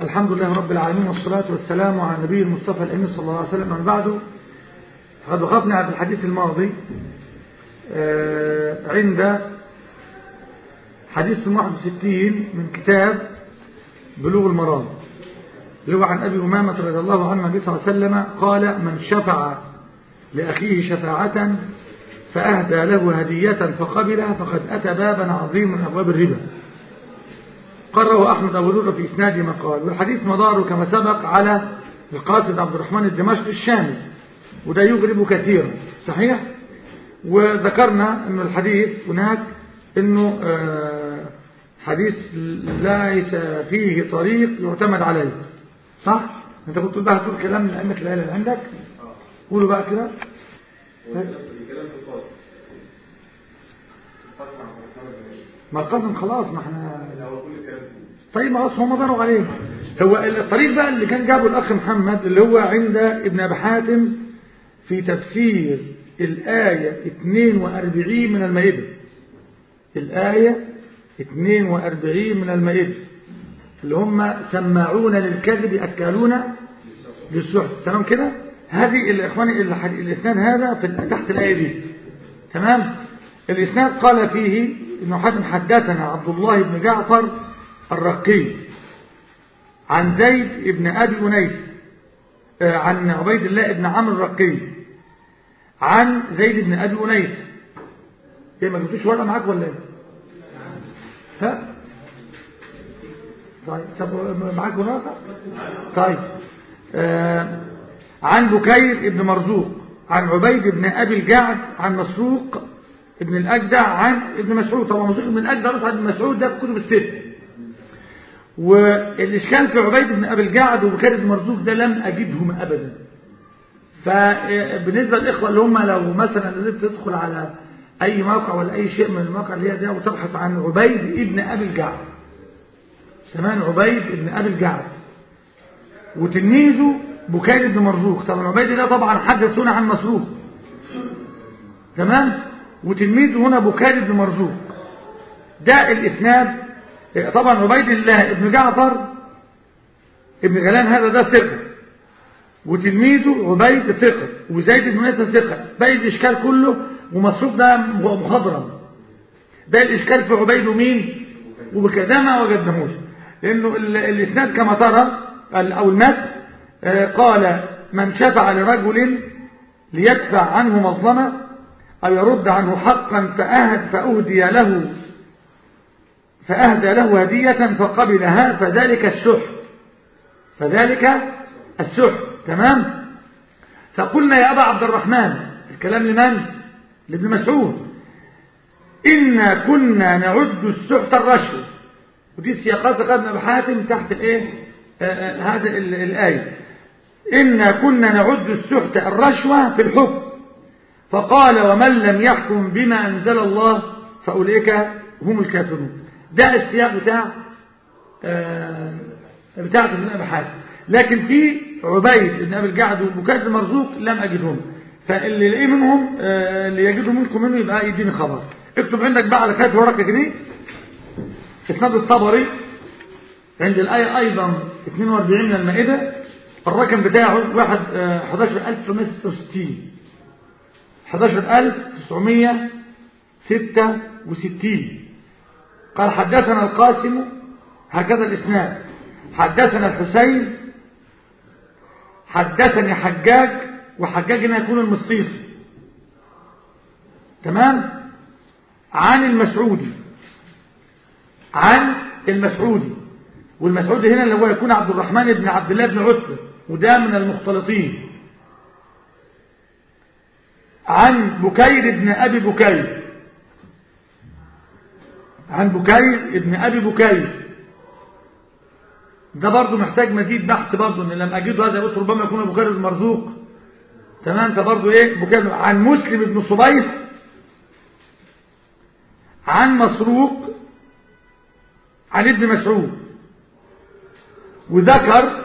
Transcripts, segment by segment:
الحمد لله رب العالمين والصلاة والسلام على نبي المصطفى الأمين صلى الله عليه وسلم من بعده فقد وقفنا في الحديث الماضي عند حديث 61 من كتاب بلوغ المرام اللي هو عن أبي أمامة رضي الله عنه النبي صلى الله عليه وسلم قال من شفع لأخيه شفاعة فأهدى له هدية فقبلها فقد أتى بابا عظيما من أبواب الربا قرره أحمد أبو ذر في إسناد ما قال والحديث مداره كما سبق على القاصد عبد الرحمن الدمشق الشامي وده يغرب كثيرا صحيح وذكرنا أن الحديث هناك أنه حديث ليس فيه طريق يعتمد عليه صح؟ انت كنت بقى تقول كلام من أئمة العلم اللي عندك قولوا بقى كده ما القسم خلاص ما احنا طيب ما هم بنوا عليه هو الطريق بقى اللي كان جابه الأخ محمد اللي هو عند ابن أبي حاتم في تفسير الآية 42 من المائدة الآية 42 من المائدة اللي هم سماعون للكذب أكالون للسحت تمام كده هذه الإخواني الإسناد هذا في تحت الآية دي تمام الإسناد قال فيه إنه حد حدثنا عبد الله بن جعفر الرقي عن زيد بن أبي أنيس عن عبيد الله بن عمرو الرقي عن زيد بن أبي أنيس ايه ما جبتوش ورقة معاك ولا ايه ها طيب طب معاك ورقة طيب آه عن بكير بن مرزوق عن عبيد بن أبي الجعد عن مسروق ابن الأجدع عن ابن مسعود طبعا مسروق ابن الأجدع بس عن ابن مسعود ده في كتب الست والإشكال في عبيد بن أبي الجعد وبكير بن مرزوق ده لم أجدهم أبدا فبالنسبة للإخوة اللي هم لو مثلا نزلت تدخل على أي موقع ولا أي شيء من المواقع اللي هي ده وتبحث عن عبيد ابن أبي الجعد تمام عبيد ابن أبي الجعد وتلميذه بكير بن مرزوق طبعا عبيد ده طبعا حدثونا عن مسروق تمام وتلميذه هنا بكير بن مرزوق ده الإسناد طبعا عبيد الله ابن جعفر ابن غلان هذا ده ثقة وتلميذه عبيد ثقة وزيد بن نيسة ثقة باقي الإشكال كله ومسروق ده مخضرم ده الإشكال في عبيد ومين وبكده ما وجدناهوش لأنه الإسناد كما ترى أو المتن قال من شفع لرجل ليدفع عنه مظلمة أو يرد عنه حقا فأهد فأهدي له فأهدى له هدية فقبلها فذلك السحت فذلك السحت تمام فقلنا يا أبا عبد الرحمن الكلام لمن لابن مسعود إنا كنا نعد السحت الرشوة ودي سياقات قد ابن حاتم تحت الايه هذا الآية إنا كنا نعد السحت الرشوة في الحكم فقال ومن لم يحكم بما أنزل الله فأولئك هم الكافرون ده السياق بتاع آه بتاع ابن أبي حاتم لكن في عبيد بن أبي الجعد وبكاد المرزوق لم أجدهم فاللي يلاقيه منهم آه اللي يجده منكم منه يبقى يديني خبر اكتب عندك بقى على كاتب ورقة كده اسناد الطبري عند الآية أيضا 42 من المائدة الرقم بتاعه واحد آه 11966 11966 قال حدثنا القاسم هكذا الإسناد حدثنا الحسين حدثني حجاج وحجاج هنا يكون المصيصي تمام عن المسعودي عن المسعودي والمسعودي هنا اللي هو يكون عبد الرحمن بن عبد الله بن عتبة وده من المختلطين عن بكير بن أبي بكير عن بكير ابن أبي بكير ده برضه محتاج مزيد بحث برضه ان لم اجده هذا قلت ربما يكون بكير المرزوق تمام فبرضه ايه بكير عن مسلم بن صبيح عن مسروق عن ابن مسعود وذكر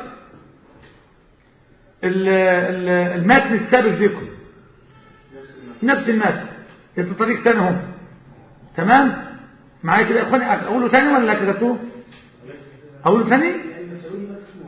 المتن السابق ذكره نفس المتن في طريق ثاني اهو تمام معايا كده يا اخواني اقوله ثاني ولا كتبتوه اقوله ثاني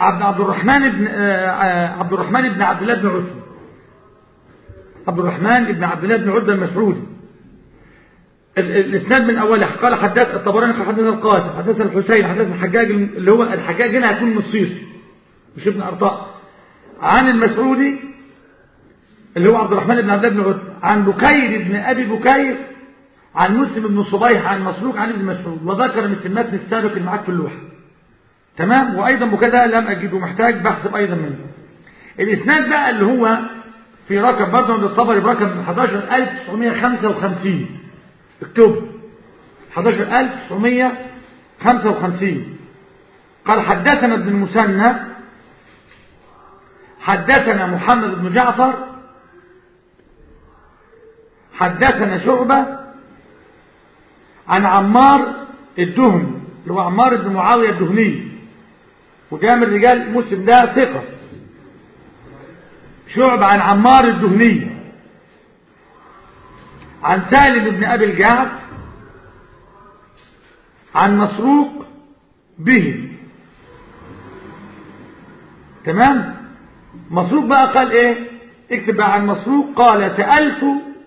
عبد عبد الرحمن بن عبد الرحمن بن عبد الله بن عتبة عبد الرحمن بن عبد الله بن عتبة المسعودي الاسناد من اوله قال حدث الطبراني قال حدثنا القاسم حدثنا الحسين حدثنا الحجاج اللي هو الحجاج هنا هيكون مصيصي مش ابن ارطاء عن المسعودي اللي هو عبد الرحمن بن عبد الله بن عتبة عن بكير بن ابي بكير عن مسلم بن صبيح عن مسروق عن ابن مسعود وذكر مثل المتن السابق اللي معاك في اللوحه تمام وايضا بكذا لم اجده محتاج بحث ايضا منه الاسناد بقى اللي هو في رقم برضه عند الطبري برقم 11955 اكتب 11955 قال حدثنا ابن المثنى حدثنا محمد بن جعفر حدثنا شعبة عن عمار الدهني اللي هو عمار بن معاوية الدهني وده من رجال مسلم ده ثقة شعب عن عمار الدهني عن سالم بن أبي الجعد عن مسروق به تمام مسروق بقى قال ايه اكتب بقى عن مسروق قال سألت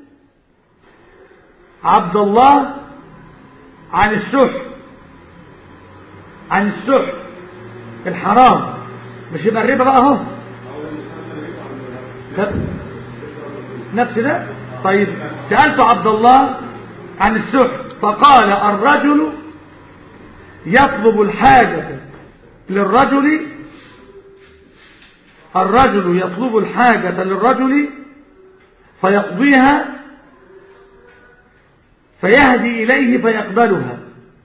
عبد الله عن السحر عن السحر الحرام مش يبقى الربا بقى اهو نفس ده طيب سألت عبد الله عن السحر فقال الرجل يطلب الحاجة للرجل الرجل يطلب الحاجة للرجل فيقضيها فيهدي إليه فيقبلها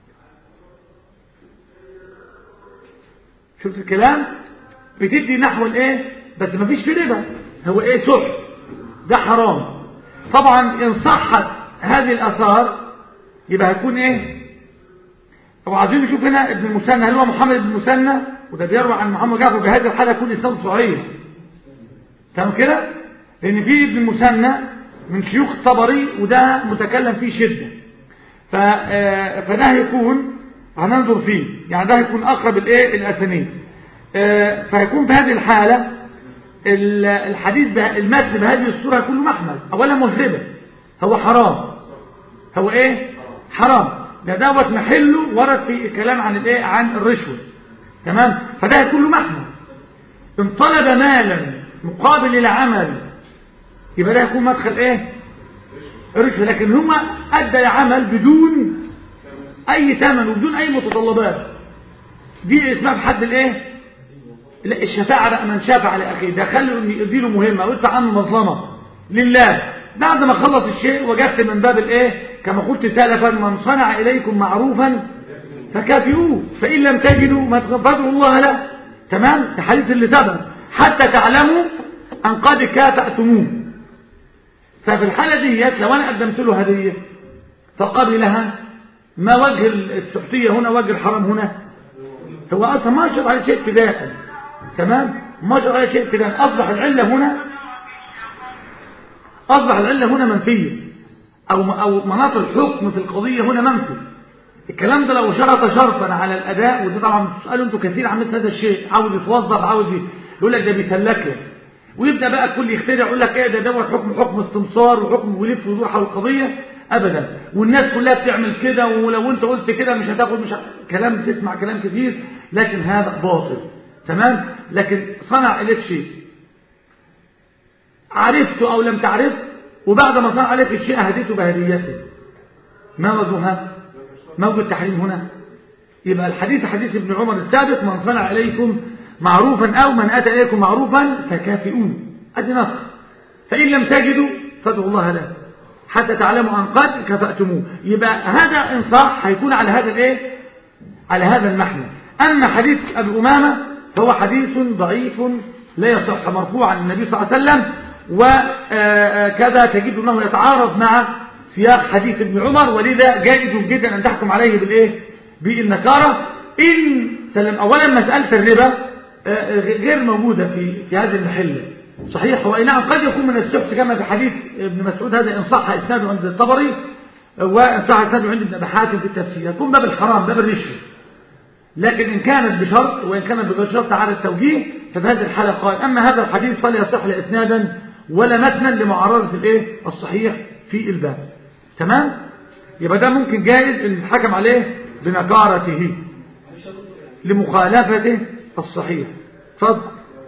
شفت الكلام بتدي نحو الايه بس ما فيش في ربا هو ايه سحر ده حرام طبعا ان صحت هذه الاثار يبقى هيكون ايه طبعا عايزين نشوف هنا ابن المثنى هل هو محمد بن المثنى وده بيروى عن محمد جعفر بهذه الحاله يكون اسناد صحيح تمام كده لان في ابن المثنى من شيوخ الطبري وده متكلم فيه شده ف فده هيكون هننظر فيه يعني ده هيكون اقرب الايه الاسانيد فهيكون في هذه الحاله الحديث به المتن بهذه الصوره هيكون له محمل اولا مذهبه هو حرام هو ايه حرام ده دوت محله ورد في الكلام عن الايه عن الرشوه تمام فده هيكون له محمل ان طلب مالا مقابل العمل يبقى ده هيكون مدخل ايه رشوه لكن هو ادى العمل بدون اي ثمن وبدون اي متطلبات دي اسمها بحد الايه لا الشفاعة بقى من شافع لأخيه ده خلوا ان يديله مهمة ويدفع عنه مظلمة لله بعد ما خلص الشيء وجدت من باب الايه كما قلت سلفا من صنع اليكم معروفا فكافئوه فان لم تجدوا ما تغفروا الله له تمام الحديث اللي سبق حتى تعلموا ان قد كافأتموه ففي الحالة ديت لو انا قدمت له هدية فقبلها ما وجه السحتية هنا وجه الحرام هنا هو اصلا ما شرع على شيء ابتداء تمام ما شرع على شيء ابتداء اصبح العلة هنا اصبح العلة هنا منفية او او مناط الحكم في القضية هنا منفي الكلام ده لو شرط شرطا على الاداء وده طبعا بتسالوا انتوا كثير عن مثل هذا الشيء عاوز يتوظف عاوز يقول لك ده بيسلك لك ويبدا بقى الكل يخترع يقول لك ايه ده دوت حكم حكم استمصار وحكم ولف ويدور حول القضيه ابدا والناس كلها بتعمل كده ولو انت قلت كده مش هتاخد مش ه... كلام بتسمع كلام كتير لكن هذا باطل تمام لكن صنع اليك شيء عرفته او لم تعرف وبعد ما صنع عليك الشيء هديته بهديته ما وجهها ما وجه التحريم هنا يبقى الحديث حديث ابن عمر السابق من صنع اليكم معروفا او من اتى اليكم معروفا فكافئوه ادي نص فان لم تجدوا فادعوا الله له حتى تعلموا ان قد كفأتموه يبقى هذا ان صح هيكون على هذا الايه على هذا المحمل اما حديث ابي امامه فهو حديث ضعيف لا يصح مرفوعا عن النبي صلى الله عليه وسلم وكذا تجد انه يتعارض مع سياق حديث ابن عمر ولذا جائز جدا ان تحكم عليه بالايه بالنكاره ان سلم اولا مساله الربا غير موجوده في في هذه المحله صحيح وإن نعم قد يكون من السحت كما في حديث ابن مسعود هذا إن صح إسناده عند الطبري وإن صح إسناده عند ابن أبي حاتم في التفسير يكون باب الحرام باب الرشوة لكن إن كانت بشرط وإن كانت بغير شرط على التوجيه ففي هذه الحالة قال أما هذا الحديث فلا يصح لا إسنادا ولا متنا لمعارضة الإيه الصحيح في الباب تمام يبقى ده ممكن جائز ان الحكم عليه بنكارته لمخالفته الصحيح اتفضل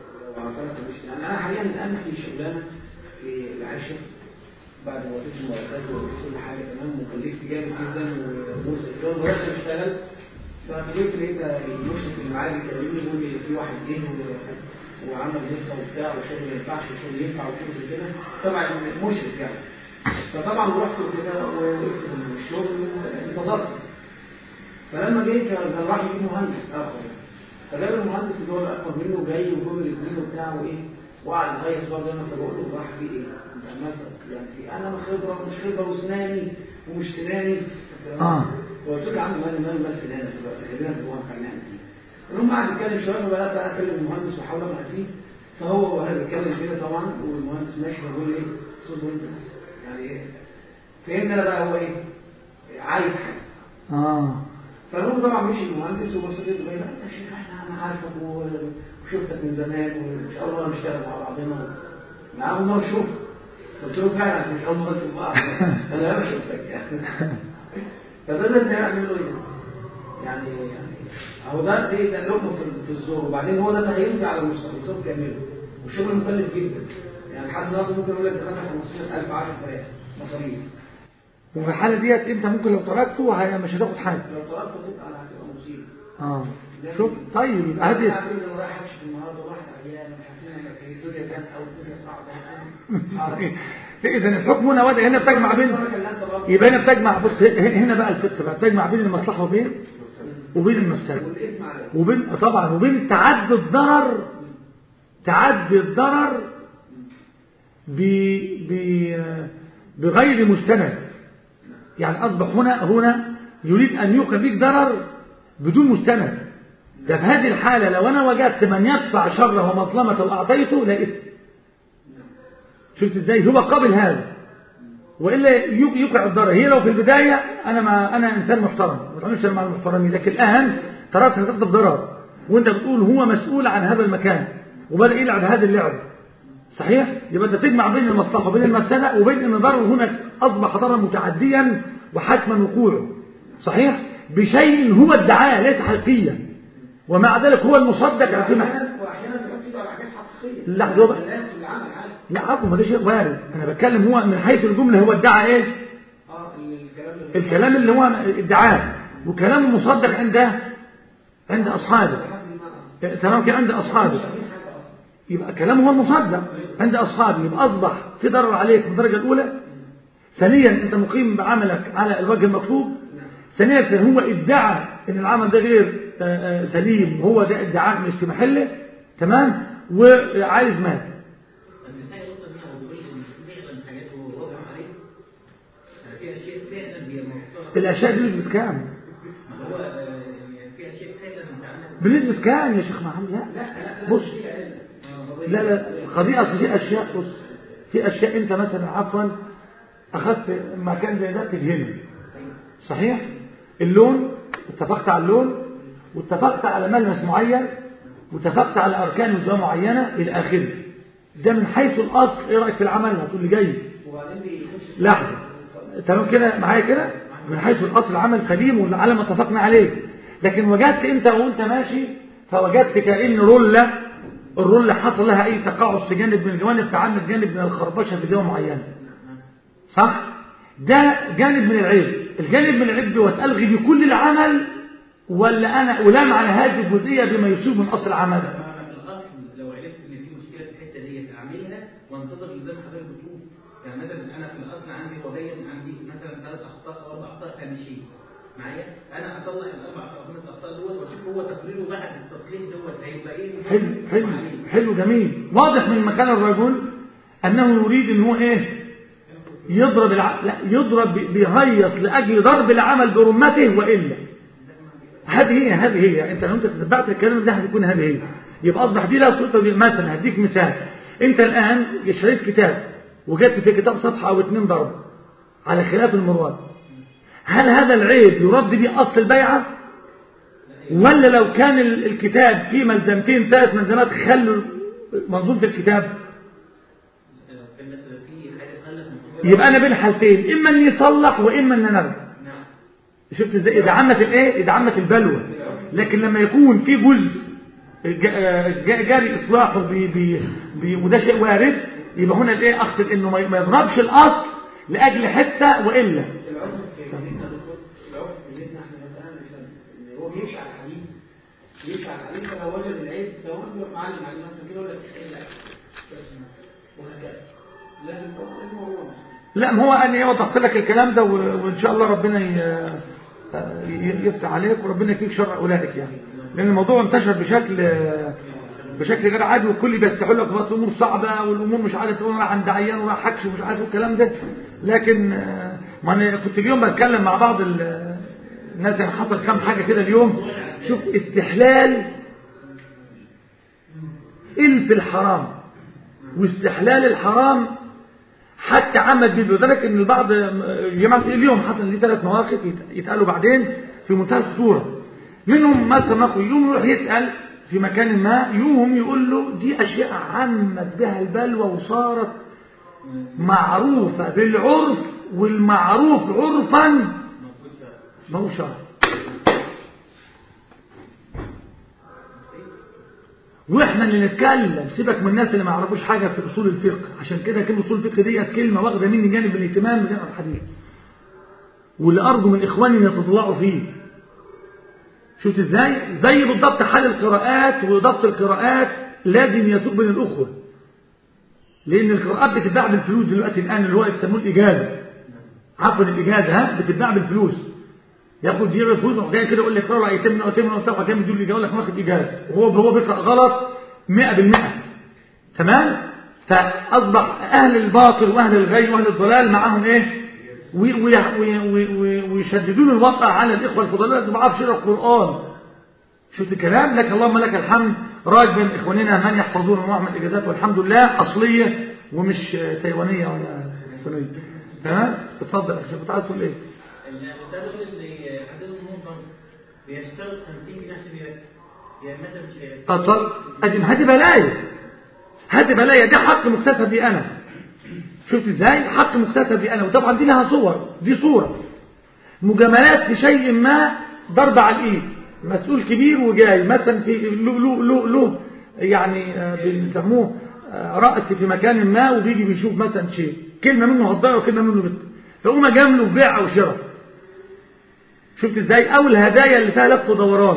يعني انا حاليا الان في شغلانه في العاشر بعد ما وقفت المرتب وكل حاجه تمام وكلفت جامد جدا ومرتب وبدات اشتغل ففكرت لقيت المشرف اللي معايا بيكلمني يقول لي في واحد جه وعمل هيصه وبتاع وشغل ما ينفعش وشغل ينفع وكل كده طبعا المشرف يعني فطبعا رحت كده ووقفت من الشغل وانتظرت فلما جيت كان راح يجيب مهندس اخر فجاب المهندس اللي هو الاكبر منه جاي وجوب الاثنين وبتاع وايه وقعد يهيص برضه انا فبقول له راح في ايه؟ يعني في انا خبره مش خبره واسناني ومش سناني اه وقلت له يا عم مالي مالي مالي سنانك دلوقتي خلينا في الواقع نعمل ايه؟ المهم قعد يتكلم شويه فبدات بقى اكلم المهندس واحاول اقنع فيه فهو وانا بتكلم كده طبعا والمهندس ماشي بيقول لي ايه؟ صوت مهندس يعني فهمت انا بقى هو ايه عايز حاجه اه فالمهم طبعا مشي المهندس وبص لي لا انت يا شيخ احنا انا عارفك وشفتك من زمان ومش اول مره نشتغل مع بعضنا انا اول مره اشوفك قلت له فعلا مش اول مره نشوف بعض انا ما شفتك يعني فبدأت يعمل له ايه يعني يعني هو ده ايه ده لقمه في الزور وبعدين هو ده اللي هيمضي على المستخلصات كامله والشغل مكلف جدا يعني لحد النهارده ممكن يقول لك دفعت 15000 10000 مصاريف وفي الحالة ديت انت ممكن لو تركته هي- مش هتاخد حاجة لو طلبت تبقى انا هتبقى مصيبه اه شوف طيب يبقى انا هذه عارفين انا رايح امشي النهارده وراحت عيان مش عارفين انا في الدنيا كانت او الدنيا صعبه اذا الحكم هنا وضع هنا بتجمع بين يبقى هنا بتجمع بص هنا بقى الفقه بقى بتجمع بين المصلحة وبين وبين المفسدة والاثم عليه وبين طبعا وبين تعدي الضرر تعدي الضرر ب... ب... بغير مستند يعني أصبح هنا هنا يريد أن يوقع بك ضرر بدون مستند ده في هذه الحالة لو أنا وجدت من يدفع شره ومظلمته وأعطيته لا إثم شفت إزاي هو قابل هذا وإلا يو- يوقع الضرر هي لو في البداية أنا ما أنا إنسان محترم ما بتعاملش مع المحترمين لكن الآن تركت هتكتب ضرر وأنت بتقول هو مسؤول عن هذا المكان وبدأ يلعب هذه اللعبة صحيح يبقى انت تجمع بين المصلحه وبين المفسده وبين ان ضرر هنا اصبح ضررا متعديا وحتما وقوعه صحيح بشيء هو ادعاه ليس حقيقيا ومع ذلك هو المصدق اعتماد واحيانا بيحط ايده على حاجات حقيقيه لا، ده- الناس اللي عمل عادي لا عفوا ما ده شيء وارد انا بتكلم هو من حيث الجمله هو ادعى ايه اه الكلام اللي الكلام اللي هو ادعاه وكلامه مصدق عند عند اصحابه تمام كده عند اصحابه يبقى كلامه هو المصدق عند أصحابه يبقى أصبح في ضرر عليك من الدرجة الأولى ثانيا أنت مقيم بعملك على الوجه المطلوب ثانيا هو ادعى أن العمل ده غير آه، آه، سليم هو ده ادعاء مش في محله تمام وعايز مال النهاية نقطة إن هو بيقول إن فعلا حاجات هو واضح عليه في أشياء فعلا هي مفترض الأشياء دي بنسبة كام ما هو آه، يعني في أشياء فعلا أنت عندك بنسبة كام يا شيخ محمد لا بص لا لا قضية أصل في أشياء بص في أشياء أنت مثلا عفوا أخذت مكان زي ده تدهنه صحيح اللون اتفقت على اللون واتفقت على ملمس معين واتفقت على أركان وزوايا معينة إلى آخره ده من حيث الأصل إيه رأيك في العمل هتقول لي جيد وبعدين بيخش لحظة تمام كده معايا كده من حيث الأصل العمل سليم على ما اتفقنا عليه لكن وجدت أنت وأنت ماشي فوجدت كأن رولة الرولة حصل لها أي تقاعس في جانب من الجوانب فعمل جانب من الخربشة في جوة معينة صح؟ ده جانب من العيب الجانب من العيب دوت ألغي بكل العمل ولا أنا ألام على هذه الجزئية بما يسوء من أصل العمل أنا في الأصل لو عرفت إن في مشكلة في الحتة ديت أعملها وأنتظر لزي ما حضرتك بتقول يعني مثلا أنا في الأصل عندي وبين عندي مثلا ثلاث أخطاء أو أربع أخطاء هامشية معايا أنا أطلع الأربع أو خمس أخطاء دول وأشوف هو تقريره بعد التصليح دوت هيبقى إيه حلو حلو حلو جميل واضح من مكان الرجل أنه يريد أن هو إيه يضرب الع... لا يضرب ب- بيهيص لأجل ضرب العمل برمته وإلا هذه هي هذه هي انت لو انت تتبعت الكلام ده هتكون هذه هي يبقى اصبح دي لا سلطه دي مثلا هديك مثال انت الان شريت كتاب وجدت في كتاب صفحه او اتنين ضرب على خلاف المراد هل هذا العيب يرد به اصل البيعه ولا لو كان ال- الكتاب فيه ملزمتين ثلاث ملزمات خلوا منظومة الكتاب لو كان مثلا في حاجه خلت من يبقى انا بين حالتين اما ان يصلح واما ان نرجع نعم شفت ازاي اذا عمت الايه اذا عمت البلوى لكن لما يكون في جزء جا- جا- جاري اصلاحه ب- ب- ب- وده شيء وارد يبقى هنا الايه اقصد انه ما ما يضربش الاصل لاجل حته والا العرف في بيتنا دكتور العرف في بيتنا احنا مثلا مثلا ان هو بيمشي على الحديد بيمشي على الحديد فلو وجد العيب لو هو بيبقى معلم عليه مثلا كده يقول لك ايه لا بس وهكذا لازم لازم هو لا ما هو انا وضحت لك الكلام ده و- وان شاء الله ربنا ي- ي- يفتح عليك وربنا يكفيك شر اولئك يعني لان الموضوع انتشر بشكل بشكل غير عادي والكل بيستحل لك بقى الامور صعبه والامور مش عارف ايه راح عند عيان وراح حكش ومش عارف إيه الكلام ده لكن آه، ما انا كنت اليوم بتكلم مع بعض ال- الناس يعني حصل كام حاجه كده اليوم شوف استحلال الف الحرام واستحلال الحرام حتى عمل بيه لذلك ان البعض جماعه اليوم حصل لي ثلاث مواقف يت- يتقالوا بعدين في منتهى الخطوره منهم مثلا نقول يوم يروح يسال في مكان ما يوم يقول له دي اشياء عمت بها البلوى وصارت معروفه بالعرف والمعروف عرفا ما هو شرع واحنا اللي نتكلم سيبك من الناس اللي ما يعرفوش حاجه في اصول الفقه عشان كده كلمه اصول الفقه ديت كلمه واخده مني جانب الاهتمام بجانب الحديث واللي ارجو من اخواني ان يتطلعوا فيه شفت ازاي زي بالضبط حال القراءات وضبط القراءات لازم يسوق بين الاخوه لان القراءات بتتباع بالفلوس دلوقتي الان اللي هو يسموه الاجازه عفوا الاجازه ها بتتباع بالفلوس ياخد يقرا فلوس وراح جاي كده يقول لك اقرا ايتين من ايتين من وبتاع كام يدول لي يقول لك واخد اجازه وهو هو بيقرا غلط 100% تمام فاصبح اهل الباطل واهل الغي واهل الضلال معاهم ايه وي- وي- وي- وي- وي- ويشددون الوطأ على الاخوه الفضلاء اللي ما بيعرفش يقرا القران شفت الكلام لك اللهم لك الحمد راج بين اخواننا من يحفظون نوع من الاجازات والحمد لله اصليه ومش تايوانيه ولا صينيه تمام اتفضل يا شيخ كنت عايز تقول ايه ده دول اللي عندهم منظم بيشتغل 50 جنيه عشان يركب يا مدى مش هيركب اتفضل ادم هذه بلايا هذه بلايا ده حق مكتسب بي انا شفت ازاي حق مكتسب بي انا وطبعا دي لها صور دي صوره مجاملات في شيء ما ضرب على الايد مسؤول كبير وجاي مثلا في له له له له يعني آه، بنسموه آه، رأس في مكان ما وبيجي بيشوف مثلا شيء كلمة منه هتضيع وكلمة منه بت فقوم اجامله ببيع او شراء شفت ازاي او الهدايا اللي فيها لف ودوران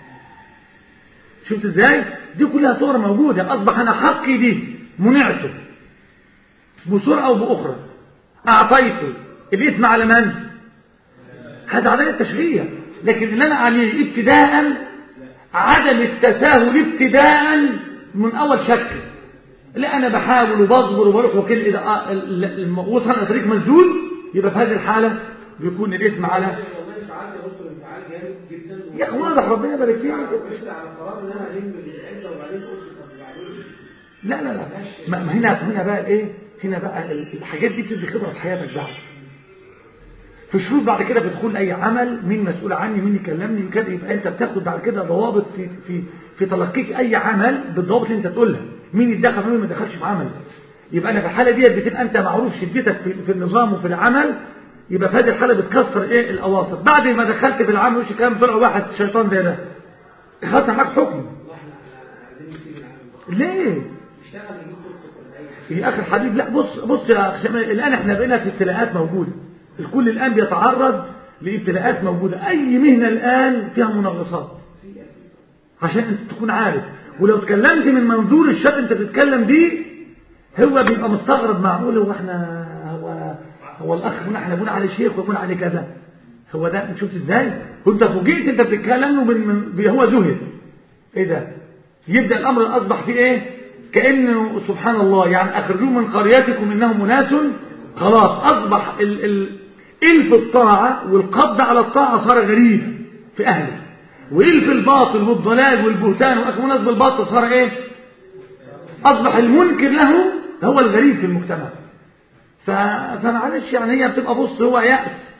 شفت ازاي دي كلها صور موجودة اصبح انا حقي دي منعته بصورة او باخرى اعطيته الاسم على من هذا عدم التشريع لكن اللي انا عليه ابتداء عدم التساهل ابتداء من اول شكل لا انا بحاول وبصبر وبروح وكل اذا آه ال- ال- وصل الى طريق مسدود يبقى في هذه الحاله بيكون الاسم على والله انفعال يا دكتور انفعال جامد جدا يا اخي واضح ربنا يبارك فيك وقفت على قرار ان انا الم بالعده وبعدين قلت طب وبعدين لا لا لا ما ما هنا هنا بقى ايه هنا بقى ال- الحاجات دي بتدي خبره في حياتك بعد في شروط بعد كده في دخول اي عمل مين مسؤول عني مين يكلمني وكده يبقى انت بتاخد بعد كده ضوابط في في في تلقيك اي عمل بالضوابط اللي انت تقولها مين يتدخل ومين ما يدخلش في عمل يبقى انا في الحاله ديت بتبقى انت معروف شدتك في, في النظام وفي العمل يبقى في هذه الحاله بتكسر ايه الاواسط بعد ما دخلت في العمل وش كلام طلع واحد شيطان زي ده خدت معاك حكم عايزين نسيب العمل ليه اشتغل يجيب دكتور ولا اي حاجه يا اخي الحبيب لا بص بص يا اخي شمال الان احنا بقينا في ابتلاءات موجوده الكل الان بيتعرض لابتلاءات موجوده اي مهنه الان فيها منغصات عشان انت تكون عارف ولو اتكلمت من منظور الشاب انت بتتكلم بيه هو بيبقى مستغرب معقول هو احنا هو هو الاخ هنا احنا بنقول عليه شيخ وبنقول عليه كذا هو ده شفت ازاي وانت فوجئت انت بتتكلم له من, من هو زهد ايه ده يبدا الامر اصبح فيه ايه كانه سبحان الله يعني اخرجوه من قريتكم انهم اناس خلاص اصبح ال ال الف الطاعه والقبض على الطاعه صار غريب في اهله والف الباطل والضلال والبهتان واخر الناس بالباطل صار ايه اصبح المنكر له هو الغريب في المجتمع ف... فمعلش يعني هي بتبقى بص هو يأس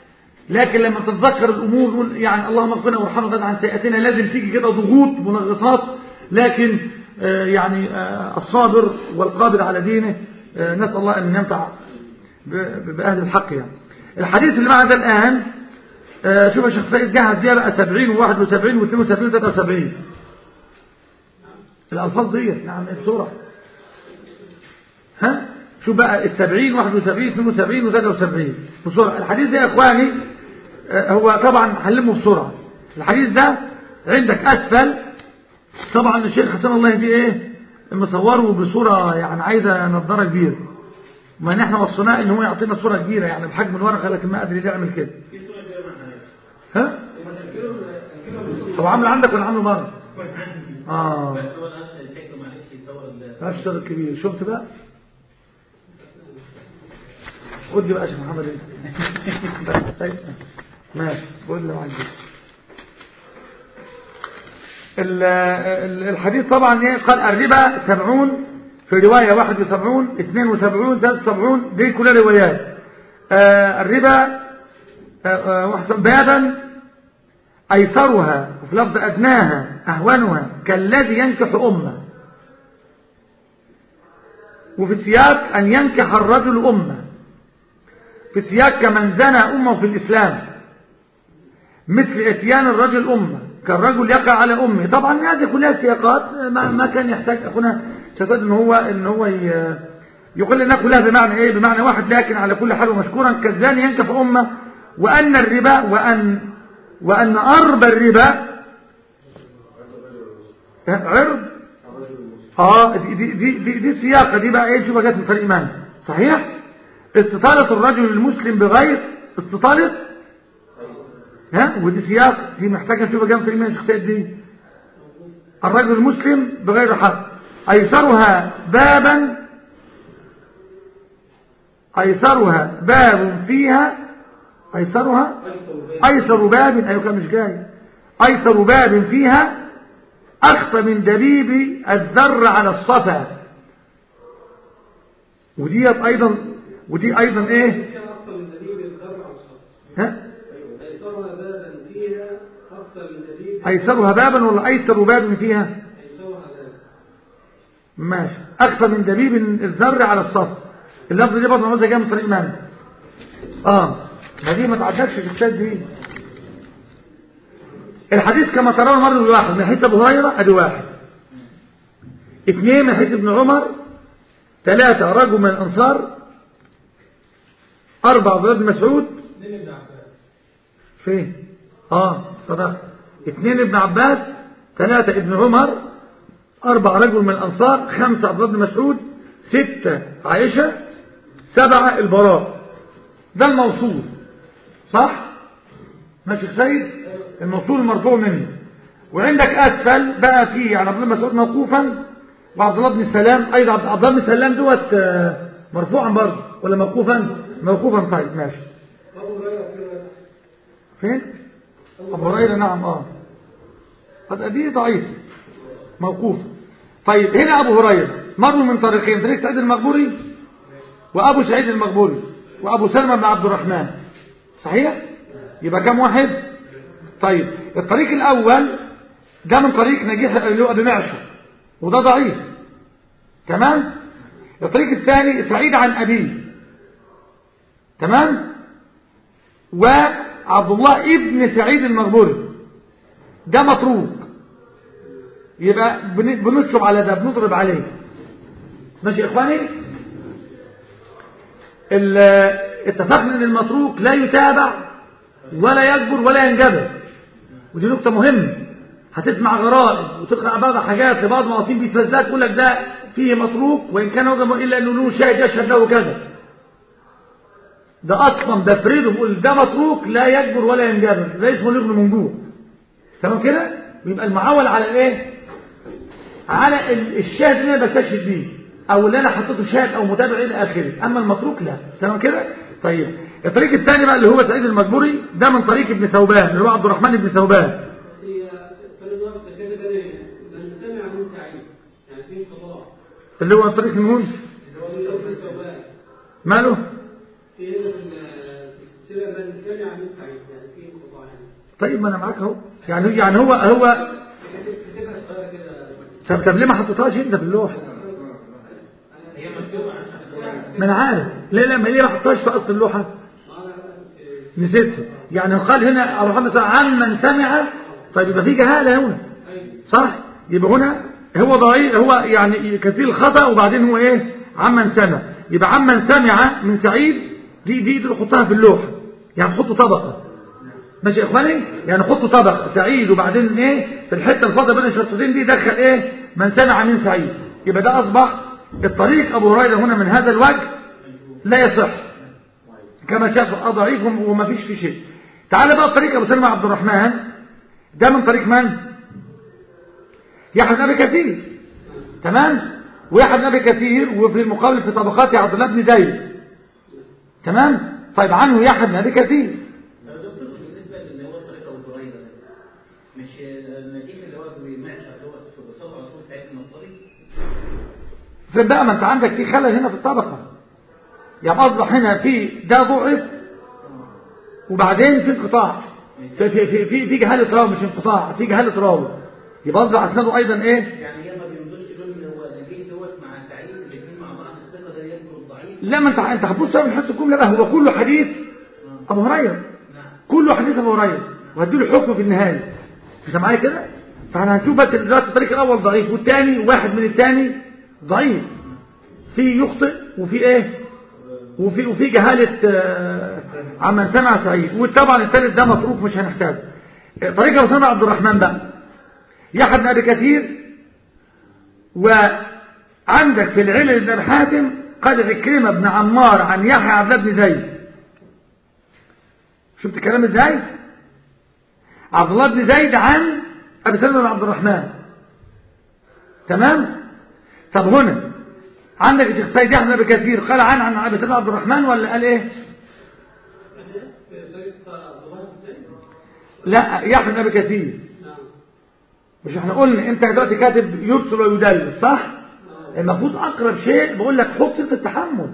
لكن لما تتذكر الامور قول يعني اللهم اغفرنا وارحمنا وزاد عن سيئاتنا لازم تيجي كده ضغوط منغصات لكن آه يعني آه الصابر والقادر على دينه آه نسال الله ان ينفع ب- باهل الحق يعني الحديث اللي بعد الان آه شوف يا شيخ سيد جهز دي بقى 70 و71 و72 و73 الالفاظ دي نعم بسرعه ها شو بقى السبعين واحد وسبعين اثنين وسبعين وثلاثة وسبعين بسرعة الحديث ده يا اخواني آه، هو طبعا هنلمه بسرعة الحديث ده عندك اسفل طبعا الشيخ حسن الله يهديه ايه مصوره بصورة يعني عايزة نظارة كبيرة ما ان احنا وصيناه ان هو يعطينا صورة كبيرة يعني بحجم الورقة لكن ما قادر يعمل كده في صورة كده معنا ها طب عامله عندك ولا عامله بره اه بس هو الاخ شكله معلش يصور ال- أبشر الكبير شفت بقى خد لي بقى يا شيخ محمد انت طيب. ماشي خد لي معاك دي. ال- ال- الحديث طبعا ايه قال الربا سبعون في رواية واحد وسبعون اثنين وسبعون ثلاثة وسبعون دي كلها روايات آه الربا آه آه وحسن بابا أيسرها وفي لفظ أدناها أهونها كالذي ينكح أمه وفي السياق أن ينكح الرجل أمه في السياق كمن زنى أمه في الإسلام مثل اتيان الرجل أمه كالرجل يقع على أمه طبعا هذه كلها سياقات ما, ما كان يحتاج أخونا شتاد إن هو, إن هو ي- يقول لنا كلها بمعنى إيه بمعنى واحد لكن على كل حال ومشكورا كالزاني ينكح أمه وأن الربا وأن وأن أربى الربا عرض اه دي دي دي, دي, دي السياقه دي بقى ايه شوفها جت من طريق من صحيح استطالة الرجل المسلم بغير استطالة ها ودي سياق دي محتاجه نشوفها جت من طريق من شخصيات دي الرجل المسلم بغير حق ايسرها بابا ايسرها باب فيها ايسرها ايسر باب ايوه كان مش جاي ايسر باب فيها أخفى من دبيب الذر على الصفا ودي أيضا ودي أيضا إيه فيها أكثر من دليل الزرع والصف ها أيسرها بابا فيها أكثر من دليل أيسرها بابا ولا أيسر باب فيها أيسرها بابا ماشي أخفى من دبيب الذر على الصف اللفظ دي برضه عاوزها جايه من طريق من اه ما دي ما تعدكش في الكتاب دي الحديث كما ترون مر بواحد من حيث ابو هريره ادي واحد اثنين من حيث ابن عمر ثلاثة رجل من الأنصار أربعة عبد الله بن مسعود اثنين ابن عباس فين اه صدق اثنين ابن عباس ثلاثة ابن عمر أربع رجل من الأنصار خمسة عبد الله بن مسعود ستة عائشة سبعة البراء ده الموصول صح ماشي يا سيد الموصول المرفوع منه وعندك أسفل بقى فيه عن عبد الله بن مسعود موقوفا وعبد الله بن سلام أيضا عبد عبد الله بن سلام دوت آه، مرفوعا برضه ولا موقوفا موقوفا طيب ماشي أبو هريرة في رواية فين أبو هريرة نعم اه قد دي ضعيف موقوف طيب هنا أبو هريرة مروا من طريقين طريق سعيد المقبوري وأبو سعيد المقبوري وأبو سلمة بن عبد الرحمن صحيح يبقى كم واحد طيب الطريق الأول ده من طريق نجيح اللي هو أبي معشر وده ضعيف تمام الطريق الثاني سعيد عن أبيه تمام وعبد الله ابن سعيد المغبوري ده متروك يبقى بن- بنشرب على ده بنضرب عليه ماشي يا اخواني ال- اتفقنا ان المتروك لا يتابع ولا يكبر ولا ينجبر ودي نقطة مهمة هتسمع غرائب وتقرأ بعض حاجات لبعض مواطنين بيتفزلك يقول لك ده فيه متروك وإن كان هو إلا أنه له شاهد يشهد له كذا ده اصلا بفرده بقول ده متروك لا يكبر ولا ينجبر ده اسمه لغن من جوه تمام كده يبقى المعول على الايه على ال- الشاهد اللي انا بستشهد بيه او اللي انا حطيته شاهد او متابع الى اخره اما المتروك لا تمام كده طيب الطريق الثاني بقى اللي هو سعيد المجبوري ده من طريق ابن ثوبان اللي هو عبد الرحمن بن ثوبان هي طريق وقت كده بني من سمع من سعيد يعني في انقطاع اللي هو من طريق المون اللي هو من ابن ثوبان ماله في هنا في ال- تفسير من سمع من سعيد يعني في انقطاع يعني طيب ما انا معاك اهو يعني يعني هو هو كتبها صغيره كده طب طب ليه ما حطيتهاش انت في اللوحه هي مكتوبه عشان ما انا عارف ليه لا ما ليه ما حطيتهاش في اصل اللوحه نسيتها يعني قال هنا ابو محمد صلى الله عليه وسلم عمن سمع طيب يبقى في جهاله هنا صح يبقى هنا هو ضعيف هو يعني كثير الخطا وبعدين هو ايه عمن سمع يبقى عمن سمع من سعيد دي دي دي نحطها في اللوحه يعني تحطوا طبقه ماشي يا اخواني يعني حطوا طبقه سعيد وبعدين ايه في الحته الفاضيه بين الشرطتين دي دخل ايه من سمع من سعيد يبقى ده اصبح الطريق ابو هريره هنا من هذا الوجه لا يصح كما شاف ضعيف وما فيش فيه شيء تعال بقى طريق ابو سلمى عبد الرحمن ده من طريق من يحيى بن ابي كثير تمام ويحيى بن ابي كثير وفي المقابل في طبقات عبد الله بن زيد تمام طيب عنه يحيى بن ابي كثير طب يا دكتور بالنسبه للي هو طريقه ابو هريره ده مش النجيب اللي هو بيمعشر اللي هو في بساطه على طول ساعه من الطريق فين بقى ما انت عندك في خلل هنا في الطبقه يعني اصبح هنا في ده ضعف وبعدين في انقطاع في في في في, في جهاله راوي مش انقطاع في جهاله راوي يبقى اصبح اسناده ايضا ايه يعني هي ما بينظرش لون اللي هو نجيب دوت مع سعيد الاثنين مع بعض الثقه ده يذكر الضعيف لا ما انت انت هتبص من حس الجمله بقى هو كله حديث ابو هريره نعم كله حديث ابو هريره وهديله حكم في النهايه انت معايا كده فاحنا هنشوف بس دلوقتي الطريق الاول ضعيف والثاني واحد من الثاني ضعيف في يخطئ وفي ايه وفي وفي جهاله آه، عمن سمع سعيد وطبعا الثالث ده متروك مش هنحتاجه طريق ابو سلمى عبد الرحمن بقى يحيى بن ابي كثير وعندك في العلل بن ابي حاتم قال عكرمه بن عمار عن يحيى عبد الله بن زيد شفت الكلام ازاي عبد الله بن زيد عن ابي سلمى بن عبد الرحمن تمام طب هنا عندك الشيخ سيد يحيى بن ابي كثير قال عن عن ابي سلمى عبد الرحمن ولا قال ايه لا يحيى بن ابي كثير مش احنا قلنا انت دلوقتي كاتب يرسل ويدلس صح المفروض اقرب شيء بقول لك حط صيغه التحمل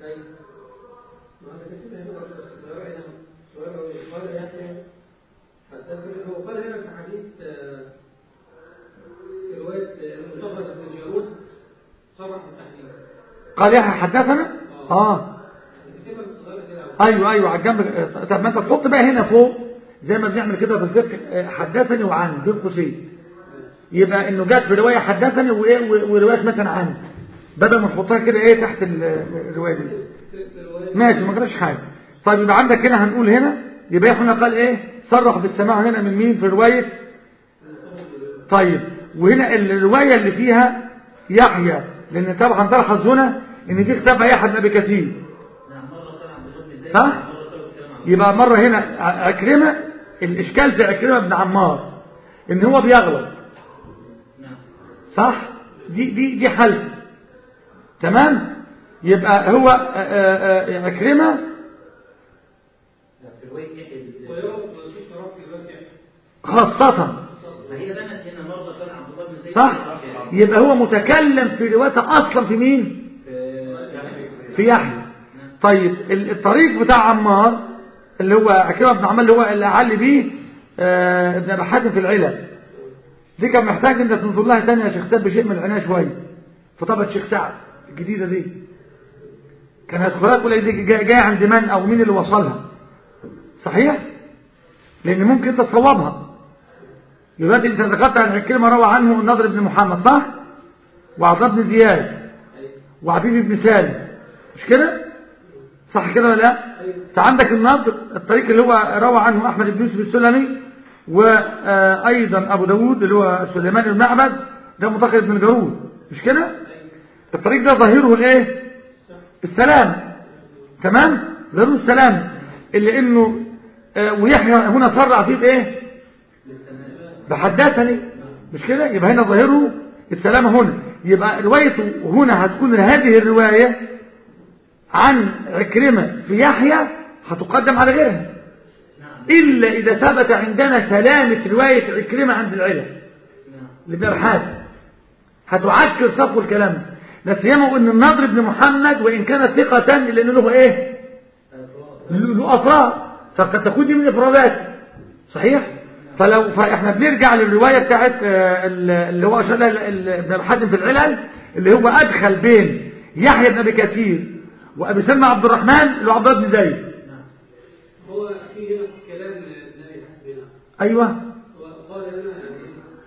هو قال هنا في حديث آه، في رواية المصطفى بن جارود صرح بالتحديد قال يحيى حدثنا اه الكتابة الصغيرة كده ايوه ايوه على الجنب طب ما انت تحط بقى هنا فوق زي ما بنعمل كده في الفقه آه، حدثني وعن بين قوسين يبقى انه جت في روايه حدثني وايه و- وروايه مثلا عن بدل ما نحطها كده ايه تحت ال- الروايه دي ماشي ما جراش حاجه طيب يبقى عندك هنا هنقول هنا يبقى احنا قال ايه صرح بالسماع هنا من مين في روايه طيب وهنا الروايه اللي فيها يحيى لان طبعا تلحظ هنا ان في كتاب يحيى بن ابي كثير نعم مره كان عبد الله بن زيد صح؟ مره كان الكلام عن يبقى مرة هنا ع- عكرمة الإشكال في عكرمة بن عمار إن هو بيغلط نعم صح دي دي دي حل تمام يبقى هو آه، آه، آه، عكرمة في روايه يحيى بن زيد. ويرى منصوص صرف في رواية يعني خاصة ما هي بنت هنا مره كان عبد الله بن زيد صح في- يبقى هو متكلم في روايته أصلا في مين في- في يحيى طيب ال- الطريق بتاع عمار اللي هو عكرمة بن عمار اللي هو اللي أعلي بيه آه، ابن أبي حاتم في العلل دي كان محتاج انت تنظر لها تاني يا شيخ سعد بشيء من العناية شوية في طبقة الشيخ سعد الجديدة دي كان هيدخلها تقول دي جاي جاي عند من او مين اللي وصلها صحيح لان ممكن انت تصوبها دلوقتي انت ذكرت عن الكلمة روى عنه النضر بن محمد صح وعطاء بن زياد وعفيف بن سالم مش كده صح كده ولا لا انت عندك النضر الطريق اللي هو روى عنه احمد بن يوسف السلمي وايضا ابو داود اللي هو سليمان بن معبد ده متقد بن جارود مش كده الطريق ده ظاهره الايه السلام تمام ظاهره السلام اللي انه آه، ويحيى هنا سرع فيه بايه بحدثني مش كده يبقى هنا ظاهره السلامة هنا يبقى روايته هنا هتكون هذه الرواية عن عكرمة في يحيى هتقدم على غيرها إلا إذا ثبت عندنا سلامة رواية عكرمة عند العلم لابن الحاج هتعكر صفو الكلام ده لا سيما ان النضر بن محمد وان كان ثقة لان له ايه له افراد فقد تكون دي من افرادات صحيح فلو فاحنا بنرجع للروايه بتاعت آه، ال- اللي هو اشار لها ال- ال- ابن ابي حاتم في العلل اللي هو ادخل بين يحيى بن ابي كثير وابي سلمى عبد الرحمن اللي هو عبد الله بن زيد هو في هنا كلام النبي حسبنا ايوه وقال لنا يعني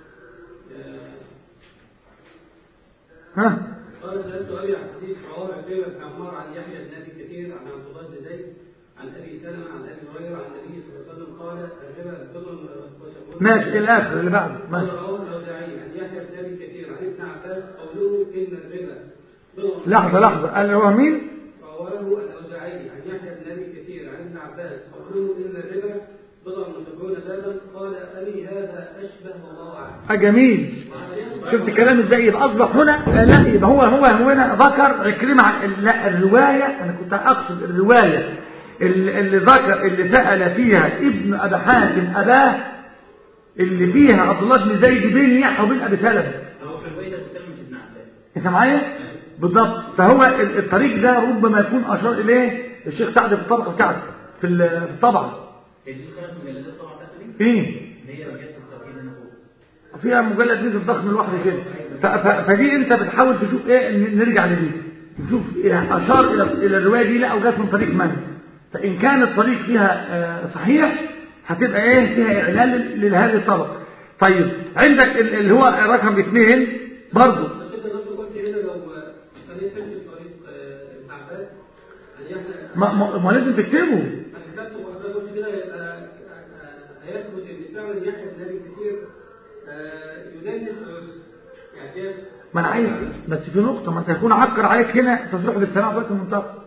آه، ها قال سألت أبي عن حديث رواه عكرمة بن عمار عن يحيى بن أبي كثير عن عبد الله بن زيد عن أبي سلمة عن أبي هريرة عن النبي صلى الله عليه وسلم قال الربا بر وسبعون ماشي الى الاخر اللي بعده قال ماشي رواه الأوزاعي عن يحيى بن أبي كثير عن ابن عباس قوله إن الربا بر لحظه لحظه قال هو مين رواه الأوزاعي عن يحيى بن أبي كثير عن ابن عباس قوله إن الربا بضع وسبعون بابا قال أبي هذا أشبه والله أعلم آه جميل شفت كلام ازاي يبقى اصبح هنا آه لا يبقى هو هو هنا ذكر عكرمه عن لا الروايه انا كنت اقصد الروايه اللي, اللي ذكر اللي سال فيها ابن ابي حاتم اباه اللي فيها عبد الله بن زيد بن يحيى وبن ابي سلمه هو في الروايه ده بيسلم مش ابن عباس انت معايا بالضبط فهو ال- الطريق ده ربما يكون اشار اليه الشيخ سعد في الطبقه بتاعته في ال- في الطبعه هي دي الخمس مجلدات طبعا بتاعته دي ايه اللي هي رجعت التوحيد هنا فوق فيها مجلد نزل ضخم لوحده كده ف- ف- فدي انت بتحاول تشوف ايه ن- نرجع لدي نشوف إيه اشار الى الى الروايه دي لا او جت من طريق من فان كان الطريق فيها آه، صحيح هتبقى ايه فيها اعلان لل- لهذه الطبق طيب عندك ال- اللي هو رقم اثنين برضه بس انت نفسه قلت هنا لو خلينا نمشي طريق آه، ابن عباس عن يحيى ما, ما, ما لازم تكتبه انا كتبت وحضرتك قلت كده يبقى آه، هيثبت ان فعلا يحيى بن ابي كثير آه، يدنس ويسر يعني كده ما انا عايز بس في نقطه ما انت هيكون عكر عليك هنا تصريح بالسماع في وقت المنطقه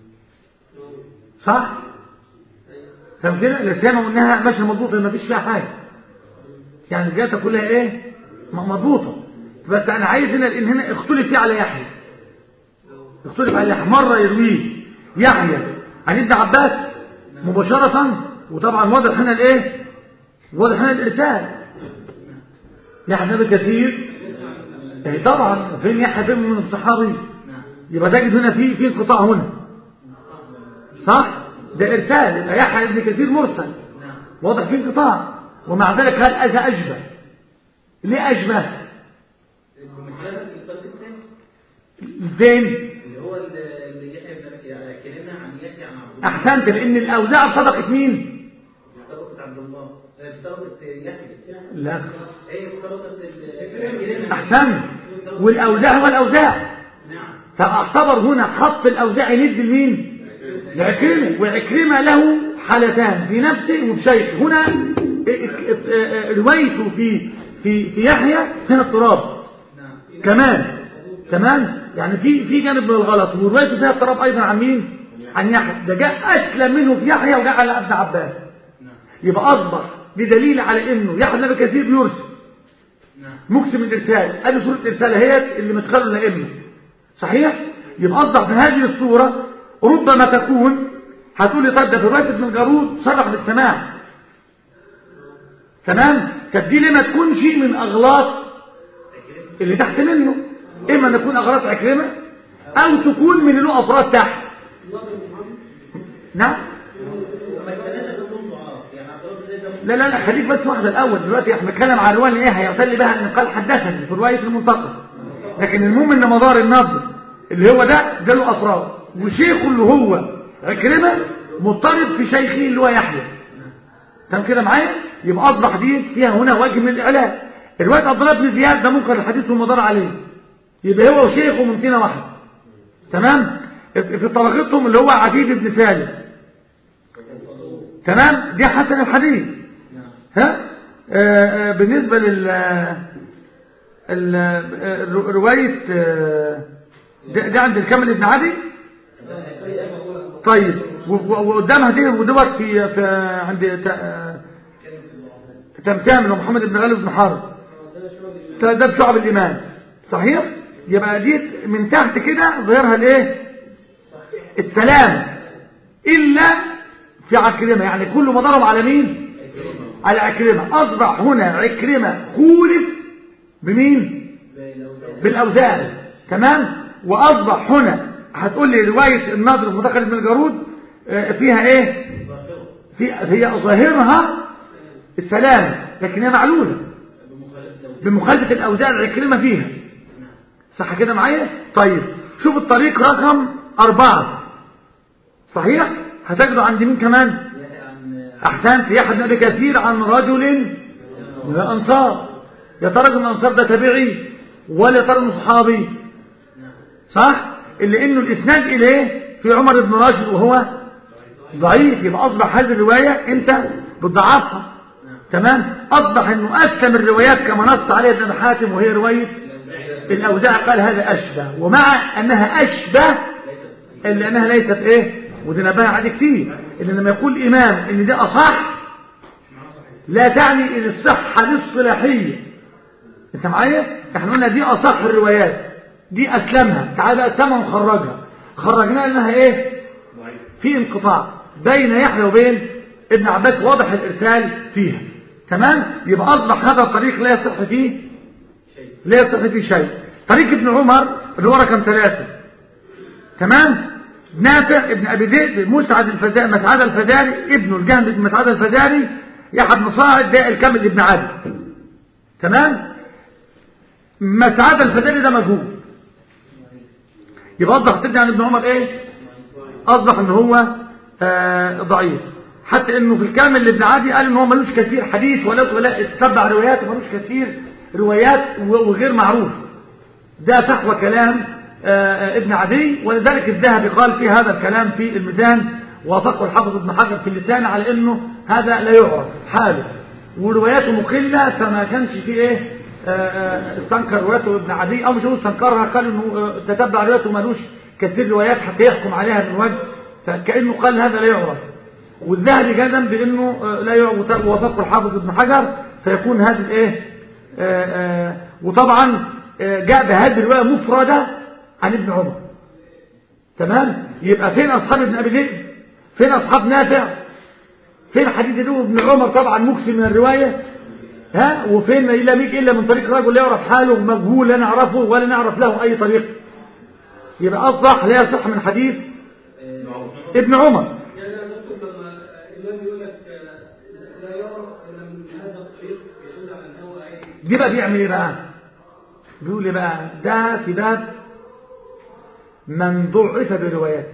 صح فاهم كده الاسلام انها ماشيه مضبوطه ما فيش فيها حاجه يعني الزياده كلها ايه م- مضبوطه بس انا عايز هنا لان هنا اختلف فيه على يحيى اختلف على يحيى مره يرويه يحيى عن ابن عباس مباشره وطبعا واضح هنا الايه واضح هنا الارسال يحيى بن كثير يعني طبعا فين يحيى فين من الصحابي نعم يبقى تجد هنا في في انقطاع هنا صح ده ارسال يبقى يحيى بن كثير مرسل نعم واضح في انقطاع ومع ذلك هل اذى اشبه ليه اشبه المخالفه في الفرد الثاني فين اللي هو اللي اللي يحيى بن أبي- كلمنا عن يحيى عن عبد الله احسنت لان الاوزاع صدقت مين طبقة عبد الله آه، طبقة يحيى لا هي طبقة ال- كلمنا احسنت والاوزاع هو الاوزاع نعم فاعتبر هنا خط الاوزاع ند لمين لعكرمه وعكرمه له حالتان في نفسه وفي شيخه هنا روايته في في في يحيى هنا اضطراب نعم كمان كمان يعني في في جانب من الغلط وروايته فيها اضطراب ايضا عن مين عن يحيى ده جاء اسلم منه في يحيى وجاء على ابن عباس نعم يبقى اصبح بدليل على انه يحيى بن كثير بيرسل نعم مقسم الارسال ادي صوره الارسال هي اللي مدخله الائمه صحيح يبقى اصبح بهذه الصوره ربما تكون هتقول لي طب ده في روايه ابن الجارود صرح بالسماع تمام طب دي ليه ما تكون شيء من اغلاط اللي تحت منه اما ان تكون اغلاط عكرمه او تكون من له افراد تحت نعم وما الثلاثة كلهم ضعاف يعني عبد الله بن زيد ده لا لا لا خليك بس واحدة الأول دلوقتي احنا بنتكلم عن الرواية اللي ايه هيعتل بها ان قال حدثني في رواية المنتقى لكن المهم ان مدار النظر اللي هو ده ده له أفراد وشيخه اللي هو عكرمة مضطرب في شيخه اللي هو يحيى تمام كده معايا يبقى أصبح دي فيها هنا وجه من الإعلان رواية عبد الله بن زياد ده ممكن الحديث والمدار عليه يبقى هو وشيخه ممكنة واحدة تمام في طبقتهم اللي هو عتيب بن سالم تمام دي حسن الحديث ها آه آه بالنسبة لل ال- آه، رواية آه، ده, ده عند الكامل ابن عدي طيب و- و- وقدامها دي ودوت في, في عند ت- آه، تمتام ومحمد بن غالب بن حرب ده ده بشعب الإيمان صحيح يبقى دي من تحت كده ظهرها الايه السلام إلا في عكرمة يعني كل ما ضرب على مين على عكرمة أصبح هنا عكرمة خولف بمين بالأوزان تمام وأصبح هنا هتقول لي رواية النضر المتقل بن الجارود آه، فيها ايه في هي ظاهرها السلام لكن هي معلولة بمخالفة الأوزاع العكرمة فيها صح كده معايا طيب شوف الطريق رقم أربعة صحيح هتجده عند مين كمان أحسنت يحيى بن أبي كثير عن رجل من الأنصار يا ترى من الأنصار ده تابعي ولا ترى انه صحابي صح اللي انه الاسناد اليه في عمر بن راشد وهو ضعيف يبقى اصبح هذه الروايه انت بتضعفها تمام اصبح انه اسلم الروايات كما نص عليها ابن حاتم وهي روايه الاوزاع قال هذا اشبه ومع انها اشبه الا انها ليست ايه ودي نبهها عليه كتير ان لما يقول امام ان ده اصح لا تعني ان الصحه الاصطلاحيه انت معايا احنا قلنا دي اصح الروايات دي اسلمها تعال بقى اسلمها ونخرجها خرجناها انها ايه في انقطاع بين يحيى وبين ابن عباس واضح الارسال فيها تمام يبقى اصبح هذا الطريق لا يصح فيه لا يصح فيه شيء طريق ابن عمر اللي هو رقم ثلاثة تمام نافع ابن ابي ذئب مسعد الفزاري مسعد الفزاري ابنه الجهم بن مسعد الفزاري يحيى بن صاعد ده الكامل ابن عادل تمام مسعد الفزاري ده مجهول يبقى اصبح تبني عن ابن عمر ايه اصبح ان هو آه ضعيف حتى انه في الكامل لابن عادي قال ان هو ملوش كثير حديث ولا ولا تتبع روايات وملوش كثير روايات وغير معروف ده فحوى كلام آه ابن عدي ولذلك الذهبي قال في هذا الكلام في الميزان وافقه الحافظ ابن حجر في اللسان على انه هذا لا يعرف حاله ورواياته مقله فما كانش فيه ايه استنكر روايته ابن عدي او مش هو استنكرها قال انه تتبع روايته ملوش كثير روايات حتى يحكم عليها من وجه فكانه قال هذا لا يعرف والذهبي جزم بانه لا يعرف ووافقه الحافظ ابن حجر فيكون هذا الايه وطبعا جاء بهذه الروايه مفرده عن ابن عمر تمام يبقى فين اصحاب ابن ابي ذئب فين اصحاب نافع فين حديث له ابن عمر طبعا مكسي من الروايه ها وفين لم يجي الا من طريق رجل يعرف حاله مجهول لا نعرفه ولا نعرف له اي طريق يبقى اصح لا يصح من حديث ابن عمر يعني انا اذكر لما الامام يقول لك لا يعرف الا من هذا الطريق يدل على ان هو ايه دي بقى بيعمل ايه بقى بيقول ايه بقى ده في باب من ضعف برواياته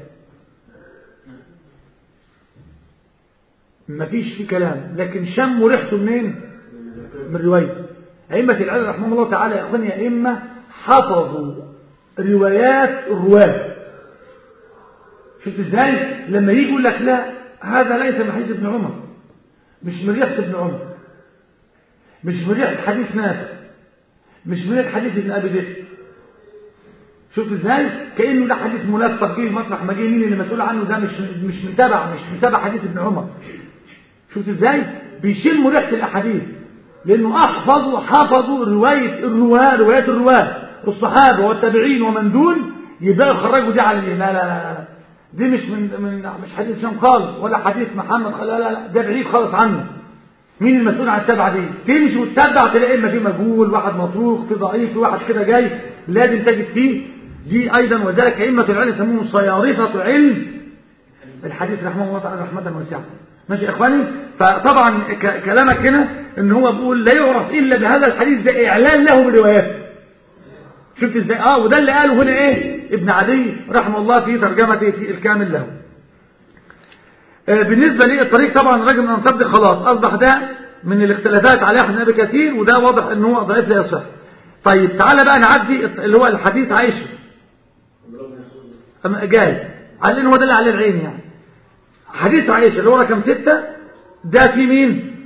مفيش فيه كلام لكن شموا ريحته منين من روايته أئمة العلم رحمه الله تعالى يا أخواني أئمة حفظوا روايات الرواة شفت ازاي لما يجي يقول لك لا هذا ليس من حديث ابن عمر مش من ريحة ابن عمر مش من ريحة حديث نافع مش من ريحة حديث ابن أبي ذئب شفت ازاي كأنه ده حديث ملفق جه مطرح ما جه مين اللي مسؤول عنه ده مش مش متابع مش متابع حديث ابن عمر شفت ازاي بيشيل مريحة الأحاديث لأنه أحفظوا حفظوا رواية الرواة روايات الرواة الصحابة والتابعين ومن دون يبدأوا يخرجوا دي على لا لا لا لا دي مش من من مش حديث هشام خالص ولا حديث محمد لا لا لا ده بعيد خالص عنه مين المسؤول عن التبعة دي تمشي وتتبع تلاقي اما في مجهول واحد مطروق في ضعيف في واحد كده جاي لازم تجد فيه دي ايضا وذلك ائمه العلم يسموهم صيارفه علم الحديث رحمه الله تعالى رحمه واسعه ماشي يا اخواني فطبعا كلامك هنا ان هو بيقول لا يعرف الا بهذا الحديث ده اعلان له برواياته شفت ازاي اه وده اللي قاله هنا ايه ابن عدي رحمه الله في ترجمته في الكامل له آه بالنسبه لي الطريق طبعا الراجل من انصاب دي خلاص اصبح ده من الاختلافات على احمد ابي كثير وده واضح ان هو ضعيف لا يصح طيب تعالى بقى نعدي اللي هو الحديث عائشه جاي على ان هو ده اللي عليه العين يعني حديث عائشة اللي هو رقم ستة ده في مين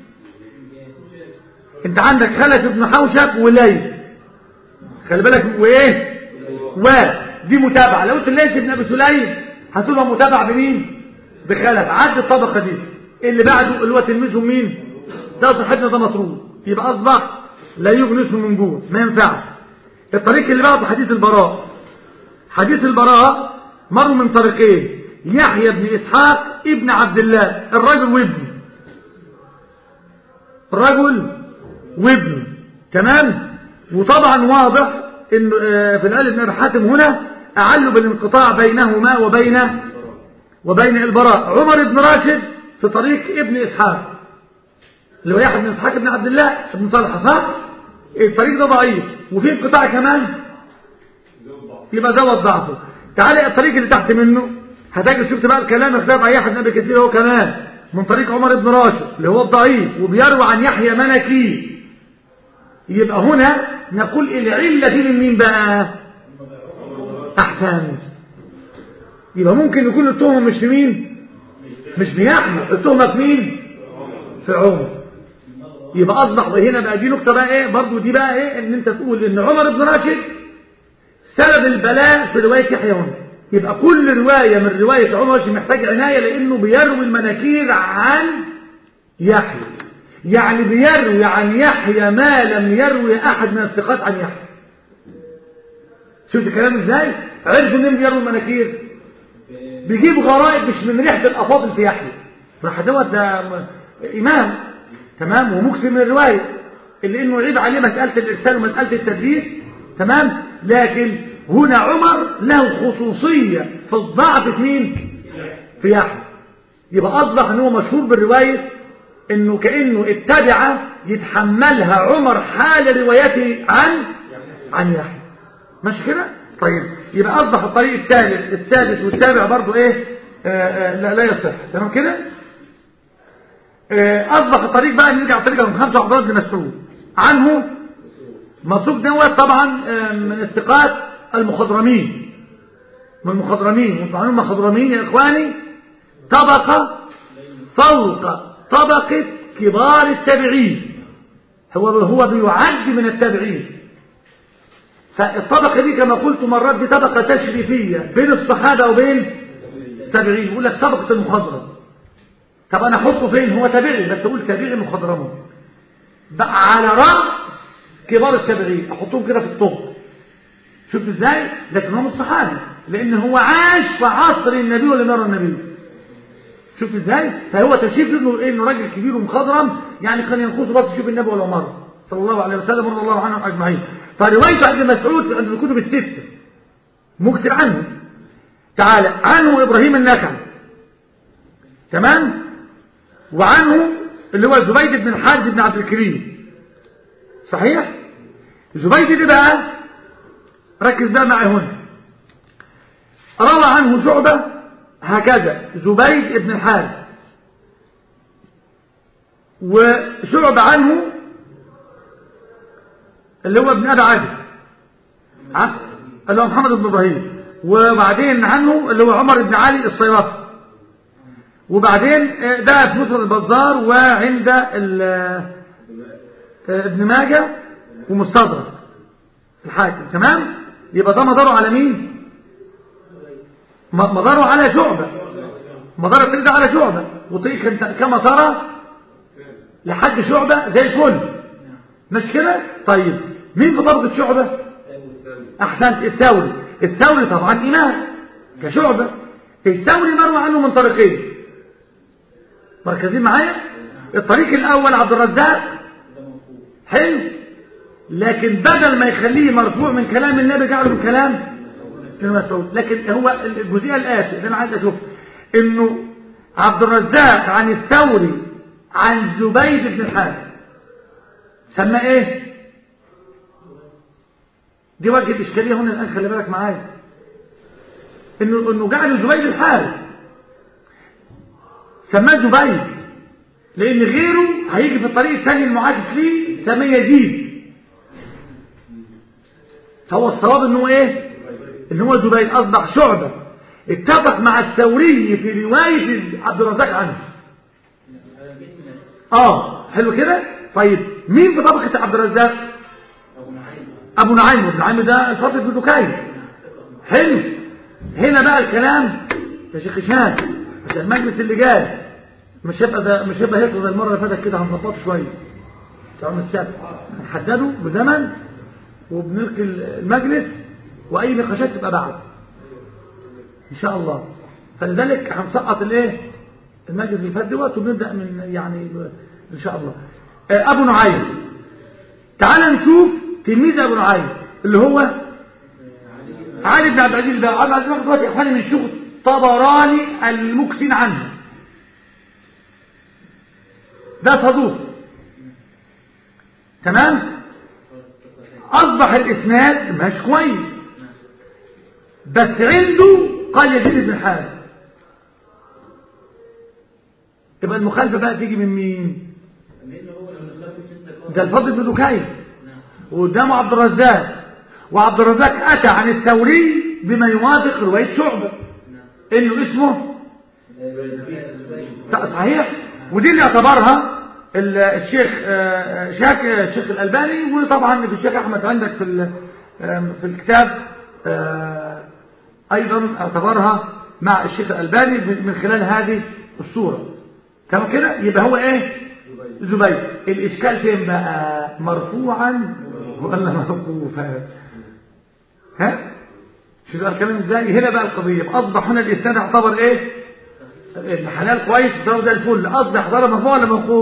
انت عندك خلف ابن حوشب وليل خلي بالك وايه و دي متابعة لو قلت ليث ابن ابي سليم هتبقى متابعة بمين بخلف عد الطبقة دي اللي بعده اللي هو تلميذهم مين ده صاحبنا ده مطرود يبقى اصبح لا يغني اسمه من جوه ما ينفعش الطريق اللي بعده حديث البراء حديث البراء مروا من طريقين يحيى بن إسحاق ابن عبد الله الرجل وابنه الرجل وابنه تمام وطبعا واضح ان في العلم بن حاتم هنا أعلوا بالانقطاع بينهما وبين وبين البراء عمر بن راشد في طريق ابن اسحاق اللي هو يحيى بن اسحاق بن عبد الله بن طلحه صح الطريق ده ضعيف وفي انقطاع كمان يبقى زود ضعفه تعالى الطريق اللي تحت منه هتجد شفت بقى الكلام اختلاف عن يحيى بن ابي كثير هو كمان من طريق عمر بن راشد اللي هو الضعيف وبيروي عن يحيى منكي يبقى هنا نقول العله دي من مين بقى احسن يبقى ممكن يكون التهمه مش في مين مش في يحيى التهمه في مين في عمر يبقى اصبح هنا بقى دي نقطه بقى ايه برضو دي بقى ايه ان انت تقول ان عمر بن راشد سبب البلاء في روايه يحيى هنا يبقى كل روايه من روايه عمر راشد محتاج عنايه لانه بيروي المناكير عن يحيى يعني بيروي عن يحيى ما لم يروي احد من الثقات عن يحيى شفت الكلام ازاي عرفوا منين بيروي المناكير بيجيب غرائب مش من ريحه الافاضل في يحيى راح دوت ده امام تمام ومكسر من الروايه اللي انه يعيب عليه مساله الارسال ومساله التدريس تمام لكن هنا عمر له خصوصيه في الضعف في مين في يحيى يبقى اصبح ان هو مشهور بالروايه انه كانه اتبع يتحملها عمر حال روايته عن عن يحيى ماشي كده طيب يبقى اصبح الطريق الثالث السادس والسابع برضو ايه آآ آآ لا, لا يصح تمام كده اصبح الطريق بقى نرجع طريق من خمسة عباد بن مسعود عنه مسروق دوت طبعا من الثقات المخضرمين من المخضرمين وانتم عارفين المخضرمين يا اخواني طبقه فوق طبقه كبار التابعين هو هو بيعد من التابعين فالطبقة دي كما قلت مرات دي طبقة تشريفية بين الصحابة وبين التابعين يقول لك طبقة المخضرم طب أنا أحطه فين هو تابعي بس أقول تابعي مخضرمه بقى على رأس كبار التابعين أحطهم كده في الطب شفت إزاي لكن هم الصحابي لأن هو عاش في عصر النبي ولم يرى النبي شفت إزاي فهو تشريف إنه إنه راجل كبير ومخضرم يعني كان ينقصه بس يشوف النبي ولا مرة صلى الله عليه وسلم رضي الله عنهم أجمعين فروايته عند مسعود عند الكتب الستة مكسر عنه تعالى عنه إبراهيم النخعي تمام وعنه اللي هو زبيد بن الحاج بن عبد الكريم صحيح زبيد ده بقى ركز بقى معي هنا روى عنه شعبة هكذا زبيد بن الحاج وشعب عنه اللي هو ابن أبي عادل اللي هو محمد بن إبراهيم وبعدين عنه اللي هو عمر بن علي الصيرافي وبعدين ده في مسند البزار وعند ابن ماجه ومستدرك الحاكم تمام يبقى ده مداره على مين مداره على شعبة مدار الطريق ده على شعبة وطريق كما ترى لحد شعبة زي الفل مش كده طيب مين في طبقة شعبة احسنت الثوري الثوري طبعا امام كشعبة الثوري مروى عنه من طريقين مركزين معايا الطريق الاول عبد الرزاق حلو لكن بدل ما يخليه مرفوع من كلام النبي جعله من كلام ابن مسعود لكن هو الجزئيه الاتي اللي انا عايز اشوف انه عبد الرزاق عن الثوري عن زبيد بن الحارث سمى ايه دي وجه الاشكاليه هنا الان خلي بالك معايا انه انه جعل زبيد الحارث سماه زبيد لان غيره هيجي في الطريق الثاني المعاكس ليه سماه يزيد فهو الصواب ان هو ايه ان هو زبيد اصبح شعبه اتفق مع الثوري في روايه عبد الرزاق عنه اه حلو كده طيب مين في طبقه عبد الرزاق ابو نعيم ابو نعيم ده الفضل بن دكاين حلو هنا بقى الكلام يا شيخ هشام عشان المجلس اللي جاي مش هيبقى ده مش هيبقى هيك زي المره اللي فاتت كده هنظبطه شويه يوم السبت نحدده بزمن وبنلقي المجلس واي نقاشات تبقى بعد ان شاء الله فلذلك هنسقط الايه المجلس اللي فات دوت وبنبدا من يعني ان شاء الله ابو نعيم تعال نشوف تلميذ ابو نعيم اللي هو علي بن عبد العزيز بن عبد العزيز دلوقتي يا اخواني من شيوخ طبراني المكسن عنه ده صدوق تمام اصبح الاسناد مش كويس بس عنده قال يزيد بن حارث يبقى المخالفه بقى تيجي من مين لأنه هو لما خلقه ستة ده الفضل بن دكين نعم وقدامه عبد الرزاق وعبد الرزاق اتى عن الثوري بما يوافق روايه شعبه نعم انه اسمه صحيح ودي اللي اعتبرها ال- الشيخ آه، شاك الشيخ الألباني وطبعا في الشيخ أحمد عندك في ال- آم، في الكتاب آه، أيضا اعتبرها مع الشيخ الألباني من من خلال هذه الصورة تمام كده يبقى هو ايه زبير الإشكال فين بقى مرفوعا ولا موقوفا ها شوف بقى الكلام ازاي هنا بقى القضية يبقى أصبح هنا الإسناد يعتبر ايه ابن حلال كويس ده زي الفل اصبح ضرب مرفوع ولا موقوف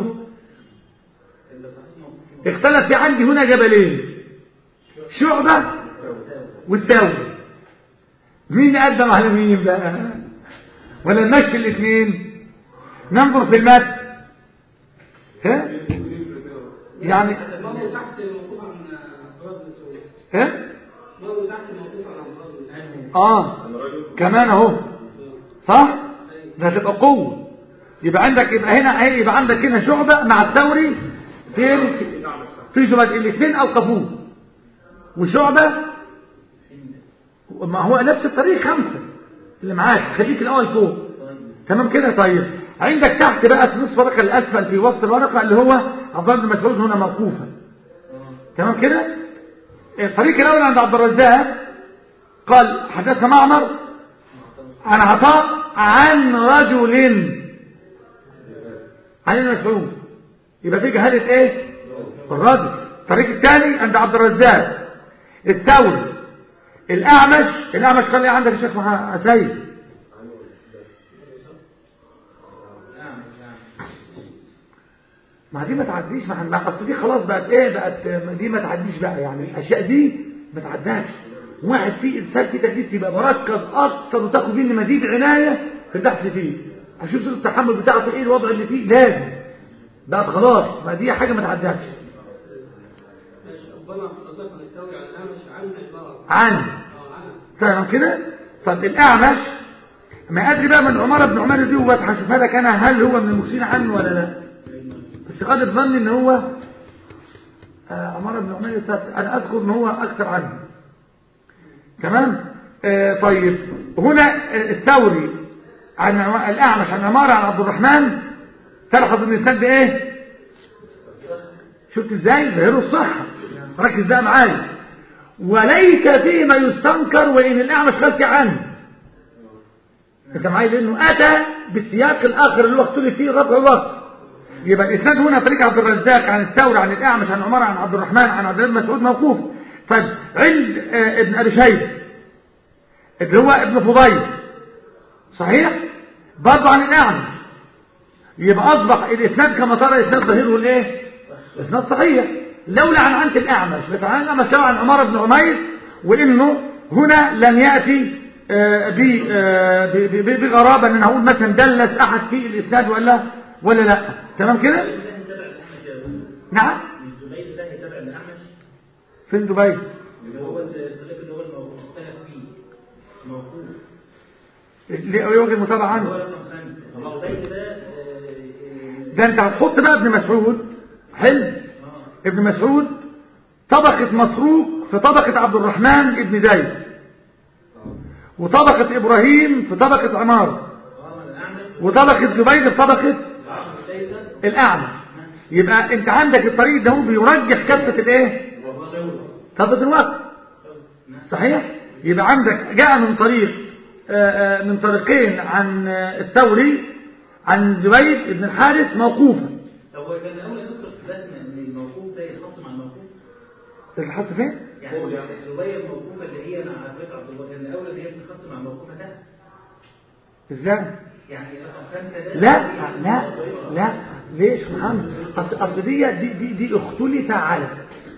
اختلف في عندي هنا جبلين شعبة والثوري مين قدم على مين بقى ولا نمشي الاثنين ننظر في المتن ها يعني مروا تحت موقوف عن أفراد السوري ها مروا تحت موقوف عن أفراد السوري اه كمان اهو صح ده هتبقى قوة يبقى عندك يبقى هنا اهي يبقى عندك هنا شعبة مع الثوري فين في زبد الاثنين اوقفوه وشعبة ما هو نفس الطريق خمسة اللي معاك خليك الاول فوق تمام كده طيب عندك تحت بقى في نصف الورقه الاسفل في وسط الورقه اللي هو عبد الله بن مسعود هنا موقوفا تمام كده الطريق الاول عند عبد الرزاق قال حدثنا معمر عن عطاء عن رجل عن المسعود يبقى في جهاله ايه الرجل الطريق الثاني عند عبد الرزاق الثوري الاعمش الاعمش قال لي عندك الشيخ محمد سيد نعم نعم ما دي ما تعديش ما ما اصل دي خلاص بقت ايه بقت دي ما تعديش بقى يعني الاشياء دي ما تعداش واحد فيه انسان في تدريس يبقى مركز اكتر وتاخد مني مزيد عنايه في البحث فيه اشوف صوره التحمل بتاعته ايه الوضع اللي فيه لازم بقت خلاص ما دي حاجه ما تعداش ماشي ربما حضرتك نستولي على الأمش عن عبارة عن اه عنها فاهم كده طب الاعمش ما ادري بقى من عمر بن عمر دي وبتح اشوفها لك انا هل هو من المكسين عنه ولا لا بس غالب ظني ان هو آه، عمر بن عمر السبت. انا اذكر ان هو اكثر عنه تمام آه طيب هنا آه، الثوري عن عم- الاعمش عن عمار عن عبد الرحمن تلحظ ان الاسناد ده ايه شفت ازاي ظهره الصحه ركز بقى معايا وليس فيه ما يستنكر وان الاعمش خلفي عنه انت معايا لانه اتى بالسياق الاخر اللي هو اختلف فيه ربع الوقت يبقى الاسناد هنا طريق عبد الرزاق عن الثوري عن الاعمش عن عمر عن عبد الرحمن عن عبد الله بن مسعود موقوف طيب عند آه، ابن ابي شيبه اللي هو ابن فضيل صحيح برضه عن الاعمش يبقى اصبح الاسناد كما ترى اسناد ظاهره الايه اسناد صحيح لولا عن عنت الاعمش بس عن الاعمش كان عن عمر بن عمير وانه هنا لم ياتي آه، ب- آه، ب- ب- بغرابه ان هقول مثلا دلس احد في الاسناد ولا ولا لا تمام كده ده يتبع الأعمش يا أبو نعم مش زبير ده يتبع الأعمش فين دبي اللي هو الطريق اللي هو الموقوف اختلف فيه موقوف اللي يوجد متابعه اللي هو عنه رقم خمسة هو زبير ده آه، آه، ده انت هتحط بقى ابن مسعود حلو اه ابن مسعود طبقة مسروق في طبقة عبد الرحمن ابن زيد وطبقة إبراهيم في طبقة عمار اه الأعمش وطبقة زبيد في طبقة الأعمش زي ده الأعمى يبقى انت عندك الطريق ده هو بيرجح كفة الايه وهو دولة كفة الوقت صحيح يبقى عندك جاء من طريق آه، آه، من طريقين عن آه، الثوري عن زبيد بن الحارث موقوفا طب هو كان أول دكتور في ده إن الموقوف ده يتحط مع الموقوف الحط فين يعني الرواية الموقوفة اللي هي مع عبد عبد الله كان الأول اللي هي بتتحط مع الموقوفة ده ازاي يعني رقم خمسة ده لا لا لا ليش محمد اصل اصل دي دي دي, دي اختلف على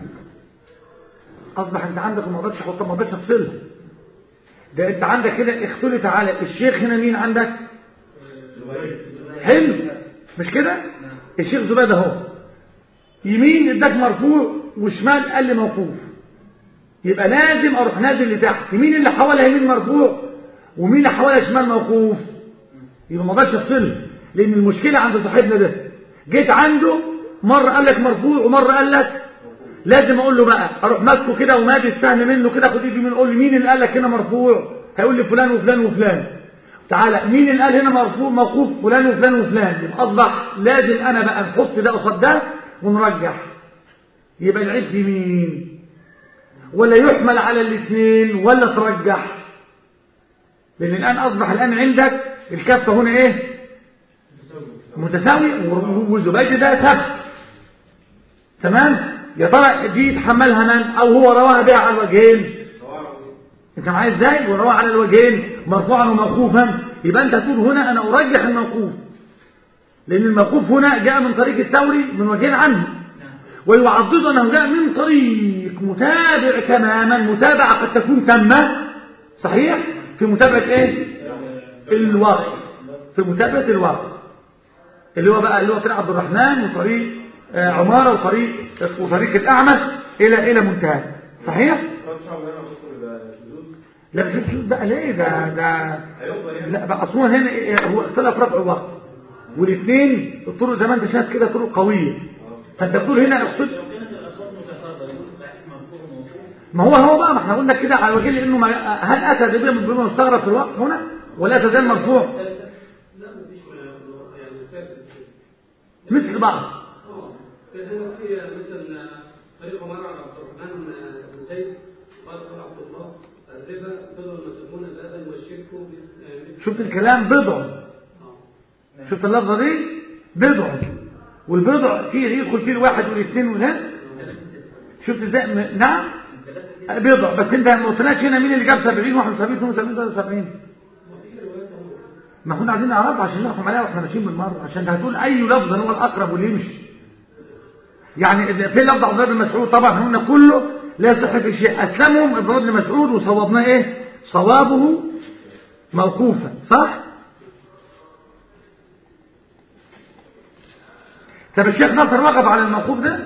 اصبح انت عندك ما اقدرش احط ما اقدرش افصلها ده انت عندك هنا اختلف على الشيخ هنا مين عندك حلو مش كده الشيخ زبيد اهو يمين اداك مرفوع وشمال قال لي موقوف يبقى لازم اروح نازل لتحت مين اللي حولها يمين مرفوع ومين اللي حولها شمال موقوف يبقى ما اقدرش افصلها لان المشكله عند صاحبنا ده جيت عنده مره قال لك مرفوع ومره قال لك لازم اقول له بقى اروح ماسكه كده ومادي السهم منه كده خد ايدي من اقول له مين اللي قال لك هنا مرفوع هيقول لي فلان وفلان وفلان تعالى مين اللي قال هنا مرفوع موقوف فلان وفلان وفلان يبقى اصبح لازم انا بقى نحط ده قصاد ده ونرجح يبقى العيب في مين ولا يحمل على الاثنين ولا ترجح لان الان اصبح الان عندك الكفه هنا ايه متساوي وزبيد ده ثبت تمام يا ترى دي يتحملها من او هو رواها بها على الوجهين انت معايا ازاي ورواها على الوجهين مرفوعا وموقوفا يبقى انت تقول هنا انا ارجح الموقوف لان الموقوف هنا جاء من طريق الثوري من وجهين عنه ويعضد انه جاء من طريق متابع تماما متابعه قد تكون تامه صحيح في متابعه ايه الوقت في متابعه الوقت اللي هو بقى اللي هو طريق عبد الرحمن وطريق آه، عمارة وطريق وطريق الأعمش إلى إلى منتهى صحيح؟ لا مش الشذوذ بقى ليه ده ده لا بقى اصلا هنا إيه، هو اختلف رفع وقت والاثنين الطرق زي ما انت شايف كده طرق قويه فانت بتقول هنا اقصد لو كانت الاصوات متقاربه يقول صحيح مرفوع وموقوف ما هو هو بقى ما احنا قلنا كده على وجه لانه ما هل اتى بما بما مستغرب في الوقت هنا ولا اتى زي المرفوع لا مفيش ولا- يعني ثابت مثل بعض اه كان هنا في مثل طريق عمر عن عبد الرحمن بن زيد قال قال عبد الله الربا بضع مسمون بابا والشرك مثل شفت الكلام بضع اه شفت اللفظه دي بضع والبضع فيه يدخل فيه الواحد والاثنين ولا شفت ازاي م- نعم بضع بس انت ما قلتناش هنا مين اللي جاب 70 71 72 73 ما كنا عايزين نعرفها عشان نحكم عليها واحنا ماشيين بالمره عشان انت هتقول اي لفظ هو الاقرب واللي يمشي يعني إذا في لفظ عبد الله بن مسعود طبعا احنا قلنا كله لا يصح في شيء اسلمهم عبد الله بن مسعود وصوابناه ايه صوابه موقوفا صح طب الشيخ ناصر وقف على الموقوف ده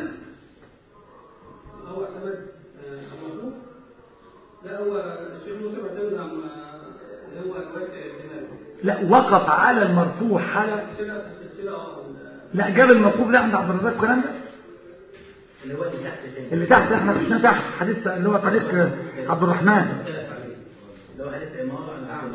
هو اعتمد آه، الموقوف لا هو الشيخ موسى اعتمد على اللي هو روايه الجمال لا وقف على المرفوع على السلسله السلسله اه لا جاب الموقوف ده عند عبد الرزاق الكلام ده اللي هو اللي تحت تاني اللي تحت احنا مشينا تحت حديث اللي هو طريق عبد الرحمن اختلف عليه اللي هو حديث عمارة عن عبد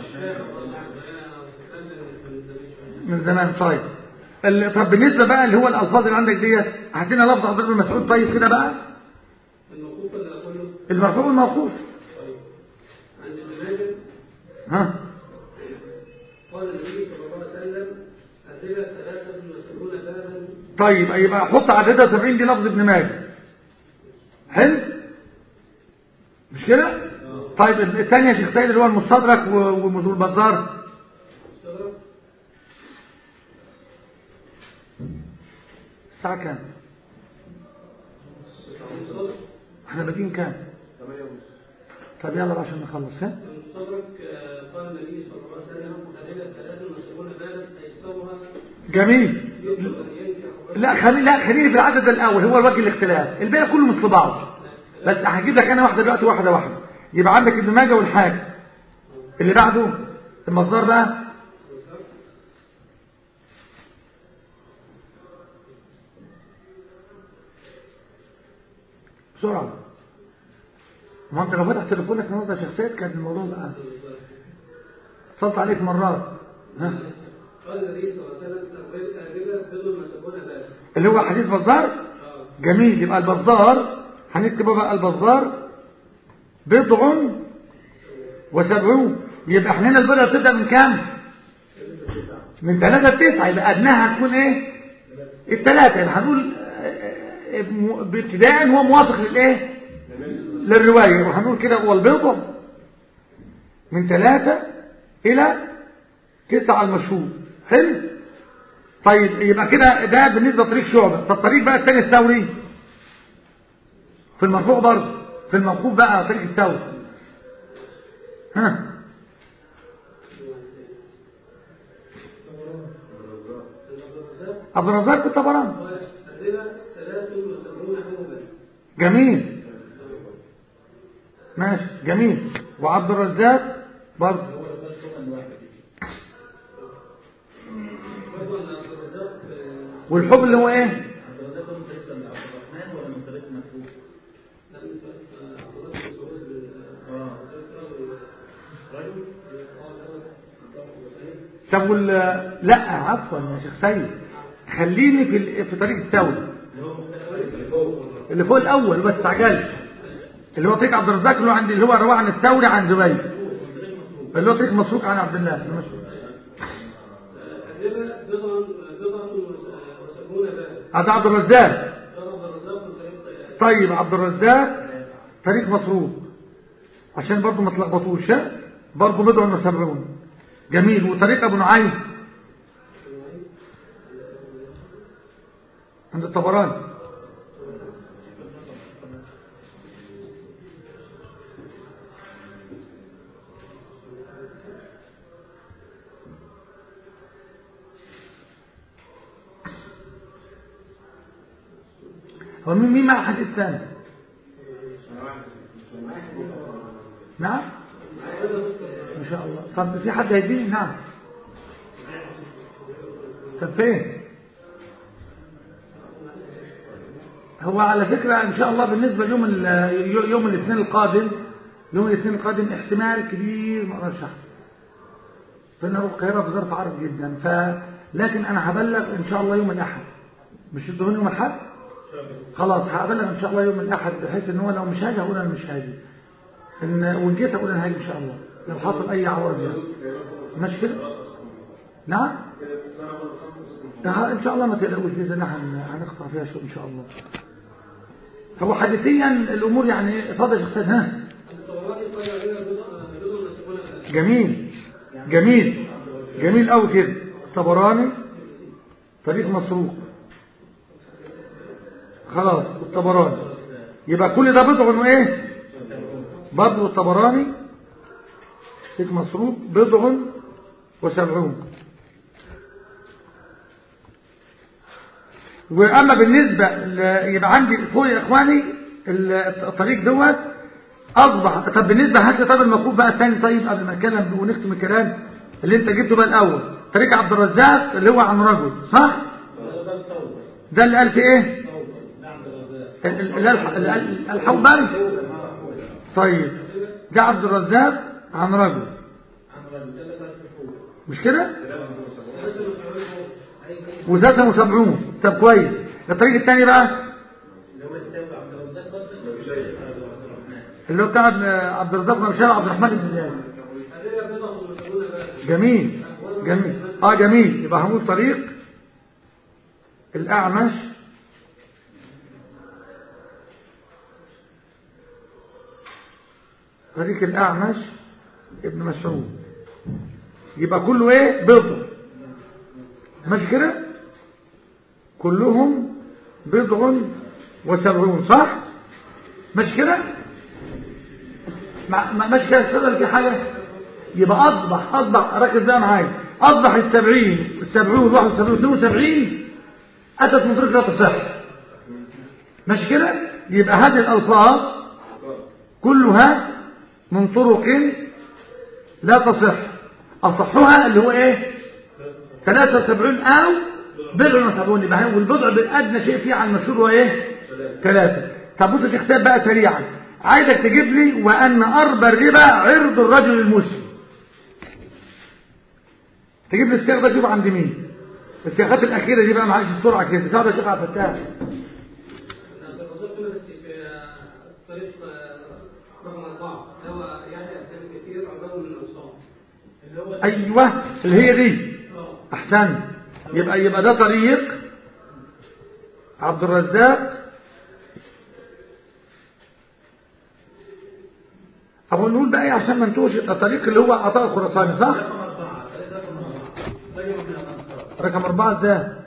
الرحمن من زمان طيب ال- طب بالنسبه بقى اللي هو الالفاظ اللي عندك ديت هات لنا لفظ عبد الله بن مسعود طيب كده بقى الموقوف اللي اقوله المرفوع والموقوف طيب عند المناجم ها قال النبي صلى الله عليه وسلم الربا ثلاثة وسبعون بابا طيب يبقى حط عددها 70 دي لفظ ابن ماجه حلو مش كده طيب الثانيه يا شيخ سيد اللي هو المستدرك و- ومزول البزار استغرب الساعه كام المستدرك احنا بادئين كام طب يلا بقى عشان نخلص ها المستدرك آه، قال النبي صلى الله عليه وسلم الربا ثلاثة وسبعون بابا أيسرها جميل يطلب أن ينكح الرجل لا خلي لا خليني في العدد الاول هو الوجه الاختلاف الباقي كله مثل بعض بس هجيب لك انا واحده دلوقتي واحده واحده يبقى عندك ابن ماجه والحاج اللي بعده المصدر بقى بسرعه ما انت لو فتحت تليفونك نظره شخصيات كان الموضوع بقى صلت عليك مرات ها قال النبي صلى الله عليه وسلم الربا بضع وسبعون بابا اللي هو حديث بزار اه جميل يبقى البزار هنكتب بقى البزار بضع وسبعون يبقى احنا هنا البضع بتبدأ من كام من ثلاثة لتسعة يبقى أدناها هتكون ايه الثلاثة يبقى هنقول آه، آه، م- بابتداء هو موافق للايه للرواية وهنقول كده هو البضع من ثلاثة إلى تسعة المشهور حلو طيب يبقى كده ده بالنسبة لطريق شعبة طب الطريق بقى الثاني الثوري في المرفوع برضه في الموقوف بقى طريق الثوري ها عبد الرزاق الطبراني قال الربا ثلاث وسبعون حبوبا جميل ماشي جميل وعبد الرزاق برضه هو ده الثمن واحد برضه ان عبد الرزاق آه، والحب اللي هو ايه عبد الرزاق من طريق عبد الرحمن ولا من طريق مسعود؟ لم يفرق، آه، عبد الرزاق بن مسعود آه، اه رجل رجل طب وال لا عفوا يا شيخ سيد خليني في ال- في طريق الثوري اللي هو مختلف اللي فوق اللي فوق الاول بس عجلت اللي هو طريق عبد الرزاق اللي هو عند اللي هو رواه عن الثوري عن زبير اللي هو طريق مسروق عن عبد الله بن مسعود الربا بضع بضعة وسبعون بابا هذا عبد الرزاق قال عبد الرزاق من طريق طيب عبد الرزاق طريق مسروق عشان برضو ما تلخبطوش ها؟ برضو بضع وسبعون جميل وطريق ابو نعيم عند الطبراني هو مين مين مع الحديث الثاني نعم ما شاء الله طب في حد هيديني نعم طب فين هو على فكرة ان شاء الله بالنسبة ليوم ال- يوم الاثنين القادم يوم الاثنين القادم احتمال كبير ما اقدرش احكي فانا اروح القاهرة في ظرف عرض جدا ف لكن انا هبلغ ان شاء الله يوم الاحد مش الدهون يوم الاحد خلاص هبلغ ان شاء الله يوم الاحد بحيث ان هو لو مش هاجي هقول انا مش هاجي ان وان جيت اقول انا هاجي ان شاء الله لو حصل اي عوارض يعني ماشي كده نعم ده ان شاء الله ما تقلقوش باذن الله هن- هنقطع فيها شيء ان شاء الله هو حديثيا الامور يعني اتفضل يا شيخ سيد ها الطبراني قال الربا بضع بضع وسبعون بابا جميل جميل جميل قوي كده الطبراني طريق مسروق خلاص الطبراني يبقى كل ده بضع وايه برضه الطبراني طريق مسروق بضع وسبعون واما بالنسبه ل- يبقى عندي فوق يا اخواني ال- الطريق دوت اصبح طب بالنسبه هات لي طب الموقوف بقى الثاني طيب قبل ما نتكلم ونختم الكلام اللي انت جبته بقى الاول طريق عبد الرزاق اللي هو عن رجل صح ده اللي قال في ايه ال- ال- اللي قال- اللي قال الحوبري طيب ده عبد الرزاق عن رجل مش كده وزادهم سبعون طب كويس الطريق الثاني بقى اللي هو التوبة عبد الرزاق برضه عبد الرحمن اللي هو بتاع عبد الرزاق بن هشام عبد الرحمن بن زياد الربا بضع وسبعون بابا جميل جميل اه جميل يبقى هنقول طريق الأعمش طريق الأعمش ابن مسعود يبقى كله ايه بضع ماشي كده كلهم بضع وسبعون صح ماشي كده ما- ما- ماشي كده الصدر في حاجة يبقى أصبح أصبح ركز بقى معايا أصبح السبعين السبعون واحد وسبعين اثنين وسبعين أتت من طريق لا تصح ماشي كده يبقى هذه الألفاظ كلها من طرق لا تصح أصحها اللي هو إيه 73 أو بضع وسبعون يبقى هو والبضع بالأدنى شيء فيه على المشهور هو إيه ثلاثة طب بص تختار بقى سريعا عايزك تجيب لي وأن أربى الربا عرض الرجل المسلم تجيب لي السياق ده تجيبه عند مين السياقات الأخيرة دي بقى معلش بسرعة كده تساعد يا شيخ عبد الفتاح عبد الرزاق كله بس في طريق رقم أربعة هو يحيى بن كثير عباد من الأنصار اللي هو أيوة اللي هي دي آه. أحسن يبقى يبقى ده طريق عبد الرزاق أبو نقول بقى إيه عشان ما نتوش الطريق اللي هو عطاء الخراساني صح؟ رقم أربعة ده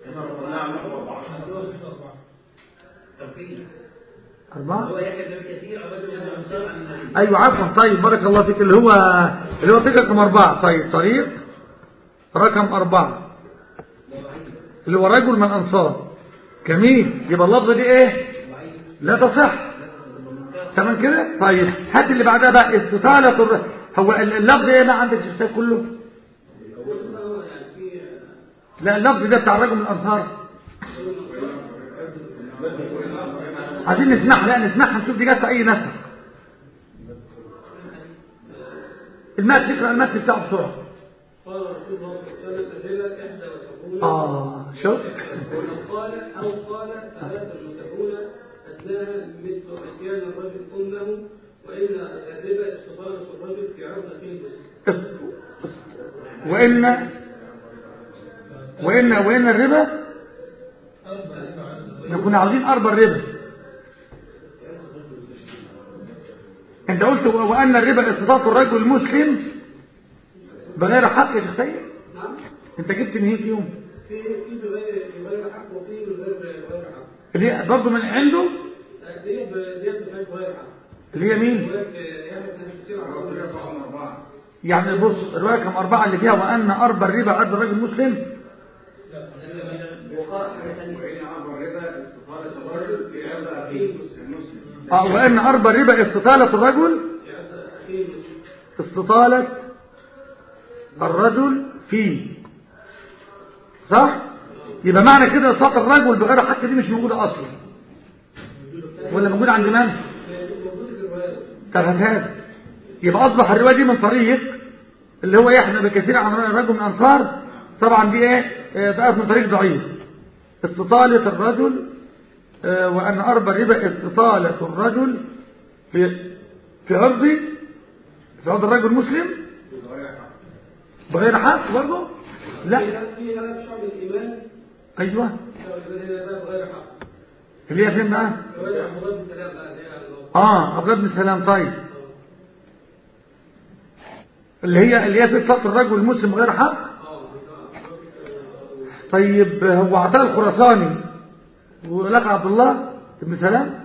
أربعة هو يحيى بن كثير عباد بن الانصار عن النبي أيوة عفوا طيب بارك الله فيك اللي هو اللي هو طريق رقم أربعة طيب طريق رقم أربعة اللي هو رجل من الأنصار جميل يبقى اللفظة دي ايه لا تصح تمام كده طيب هات اللي بعدها بقى استطالة الر... هو اللفظ ايه ما عندك في الكتاب كله يعني في لا اللفظ ده بتاع الرجل من الأنصار عايزين نسمعها لا نسمعها نشوف دي جت في أي نسخ المتن اقرأ المتن بتاعه بسرعة قال رسول الله صلى الله عليه وسلم الربا 71 آه شوف ولو قال أو قال ثلاثة وسبعون أدناها مثل أتيان الرجل أمه وإن الربا استطالة الرجل في عرض أخيه المسلم وإن وإن وإن الربا احنا كنا عاوزين أربع الربا انت قلت و- وأن الربا استطاعة الرجل المسلم بغير حق يا شيخ سيد نعم انت جبت من هي فيهم في في بغير بغير حق وفي بغير بغير حق اللي هي برضه من عنده دي ب- دي بغير بغير حق اللي هي مين ولكن يعني احنا كتير على يعني بص الرواية كم أربعة اللي فيها وأن أربع الربا عد الرجل المسلم اه وأن أربع الربا استطالة الرجل أخيه المسلم استطالة الرجل فيه صح يبقى معنى كده استطالة الرجل بغير حق دي مش موجودة أصلا ولا موجودة عند من موجود في الرواية طب هات يبقى أصبح الرواية دي من طريق اللي هو يحمل بكثير عن الرجل من الأنصار طبعا دي ايه آه، بقت من طريق ضعيف استطالة الرجل آه، وأن أربع ربا استطالة الرجل في في عرض في عرض الرجل المسلم بغير حق برضه لا في في ثلاث شعب الإيمان أيوه ده بغير حق اللي هي فين بقى رواية عبد الله بن سلام بقى اللي هي على الأول. اه عبد الله بن سلام طيب اللي هي اللي هي في استطالة الرجل المسلم بغير حق اه طيب هو عطاء الخراساني ولك عبد الله بن سلام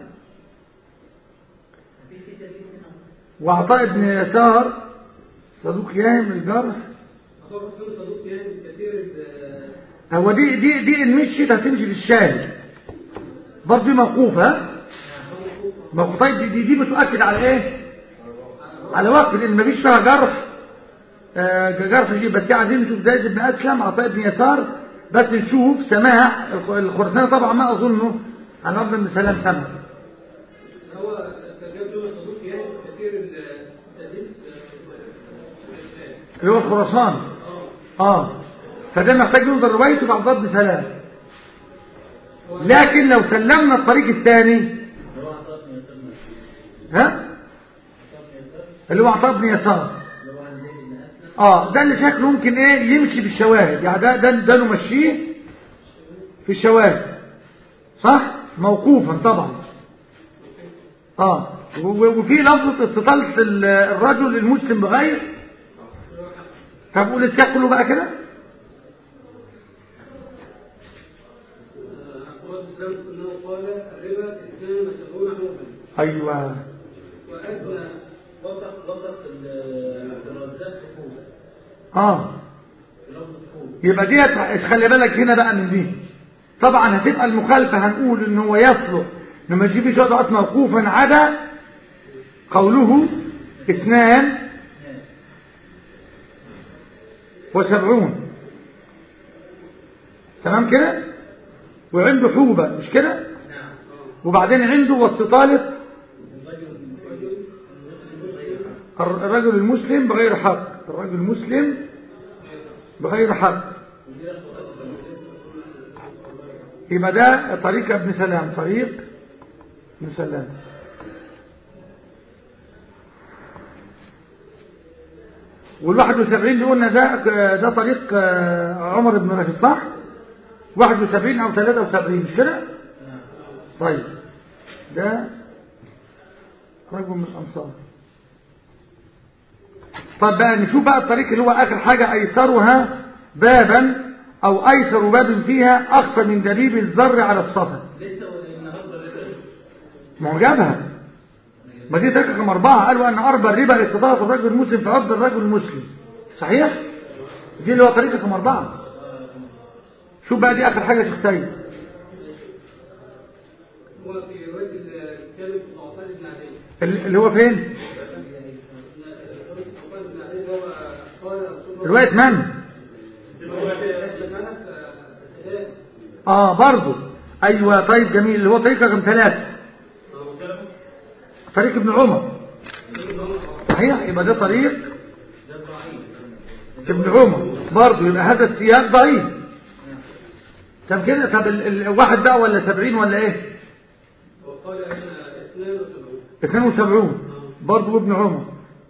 وعطاء بن يسار صدوق ياهم الجرح أخوه حسين صدوق يعني كثير ال- هو دي دي دي ان مشيت هتمشي في الشاهد برضه دي موقوفه موقوف طيب دي, دي, دي بتؤكد على ايه على وقت لان مفيش فيها جرح آه جرح شيء بس عايزين نشوف زيد بن اسلم عطاء بن يسار بس نشوف سماع الخ- الخراساني طبعا ما اظنه عن عبد بن سلام سمع هو ترجمة جمل صدوق يعني كثير التدليس اللي هو الخراساني اه فده محتاج ينظر روايته بعد عبد بن سلام لكن لو سلمنا الطريق الثاني ها اللي هو عطاء بن يسار اه ده اللي شكله ممكن ايه يمشي بالشواهد يعني ده ده ده نمشيه في الشواهد صح موقوفا طبعا اه و- وفي لفظة استطالة ال- الرجل المسلم بغير طب قول السياق كله بقى كده عبد الله بن سلام أنه قال الربا اثنان وسبعون حوفا ايوه وأدنى وضح وضح الرزاق حقوق اه لفظ حقوق يبقى ديت خلي بالك هنا بقى من دي طبعا هتبقى المخالفة هنقول ان هو يصلح لما تجيب شوية وقت موقوفا عدا قوله اثنان وسبعون تمام كده وعنده حوبة مش كده نعم وبعدين عنده واستطالة الرجل المسلم بغير حق الرجل المسلم بغير حق يبقى ده طريق ابن سلام طريق ابن سلام والواحد وسبعين اللي قلنا ده ده طريق آه، عمر بن راشد صح واحد وسبعين او ثلاثة وسبعين مش كده طيب ده رجل من الأنصار طب بقى نشوف بقى الطريق اللي هو آخر حاجة أيسرها بابا أو أيسر باب فيها أخفى من دبيب الزر على الصفا لسه النهارده الربا ما هو جابها ما دي طريقة رقم أربعة قالوا أن أربع الربا استطاعة الرجل المسلم في عبد الرجل المسلم صحيح؟ دي اللي هو طريقة رقم أربعة شوف بقى دي اخر حاجه يا شيخ سيد هو في رواية الكامل في ضعفان بن علي ال- اللي هو فين رواية ضعفان بن علي اللي هو قال رسول الله روايه من اه برضه ايوه طيب جميل اللي هو طريق رقم ثلاثة طريق ابن عمر صحيح يبقى ده طريق ابن عمر برضه يبقى هذا السياق ضعيف طب كده طب ال- الواحد بقى ولا سبعين ولا ايه وقال احنا 72 اثنين وسبعون برضه ابن عمر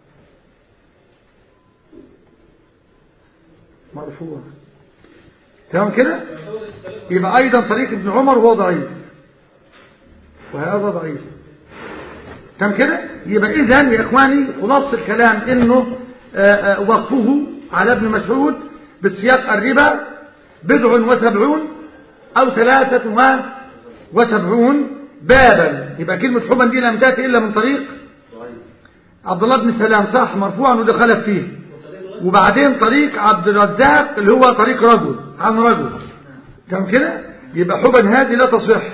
مرفوع تمام كده يبقى ايضا طريق ابن عمر وهو ضعيف وهذا ضعيف تمام كده يبقى اذا يا اخواني خلاص الكلام انه آه، آه، وقفه على ابن مسعود بالسياق الربا بضع وسبعون او ثلاثة و- وسبعون بابا يبقى كلمة حبا دي لم تأتي إلا من طريق عبد الله بن سلام صح مرفوعا وده خلف فيه وبعدين طريق عبد الرزاق اللي هو طريق رجل عن رجل كان كده يبقى حبا هذه لا تصح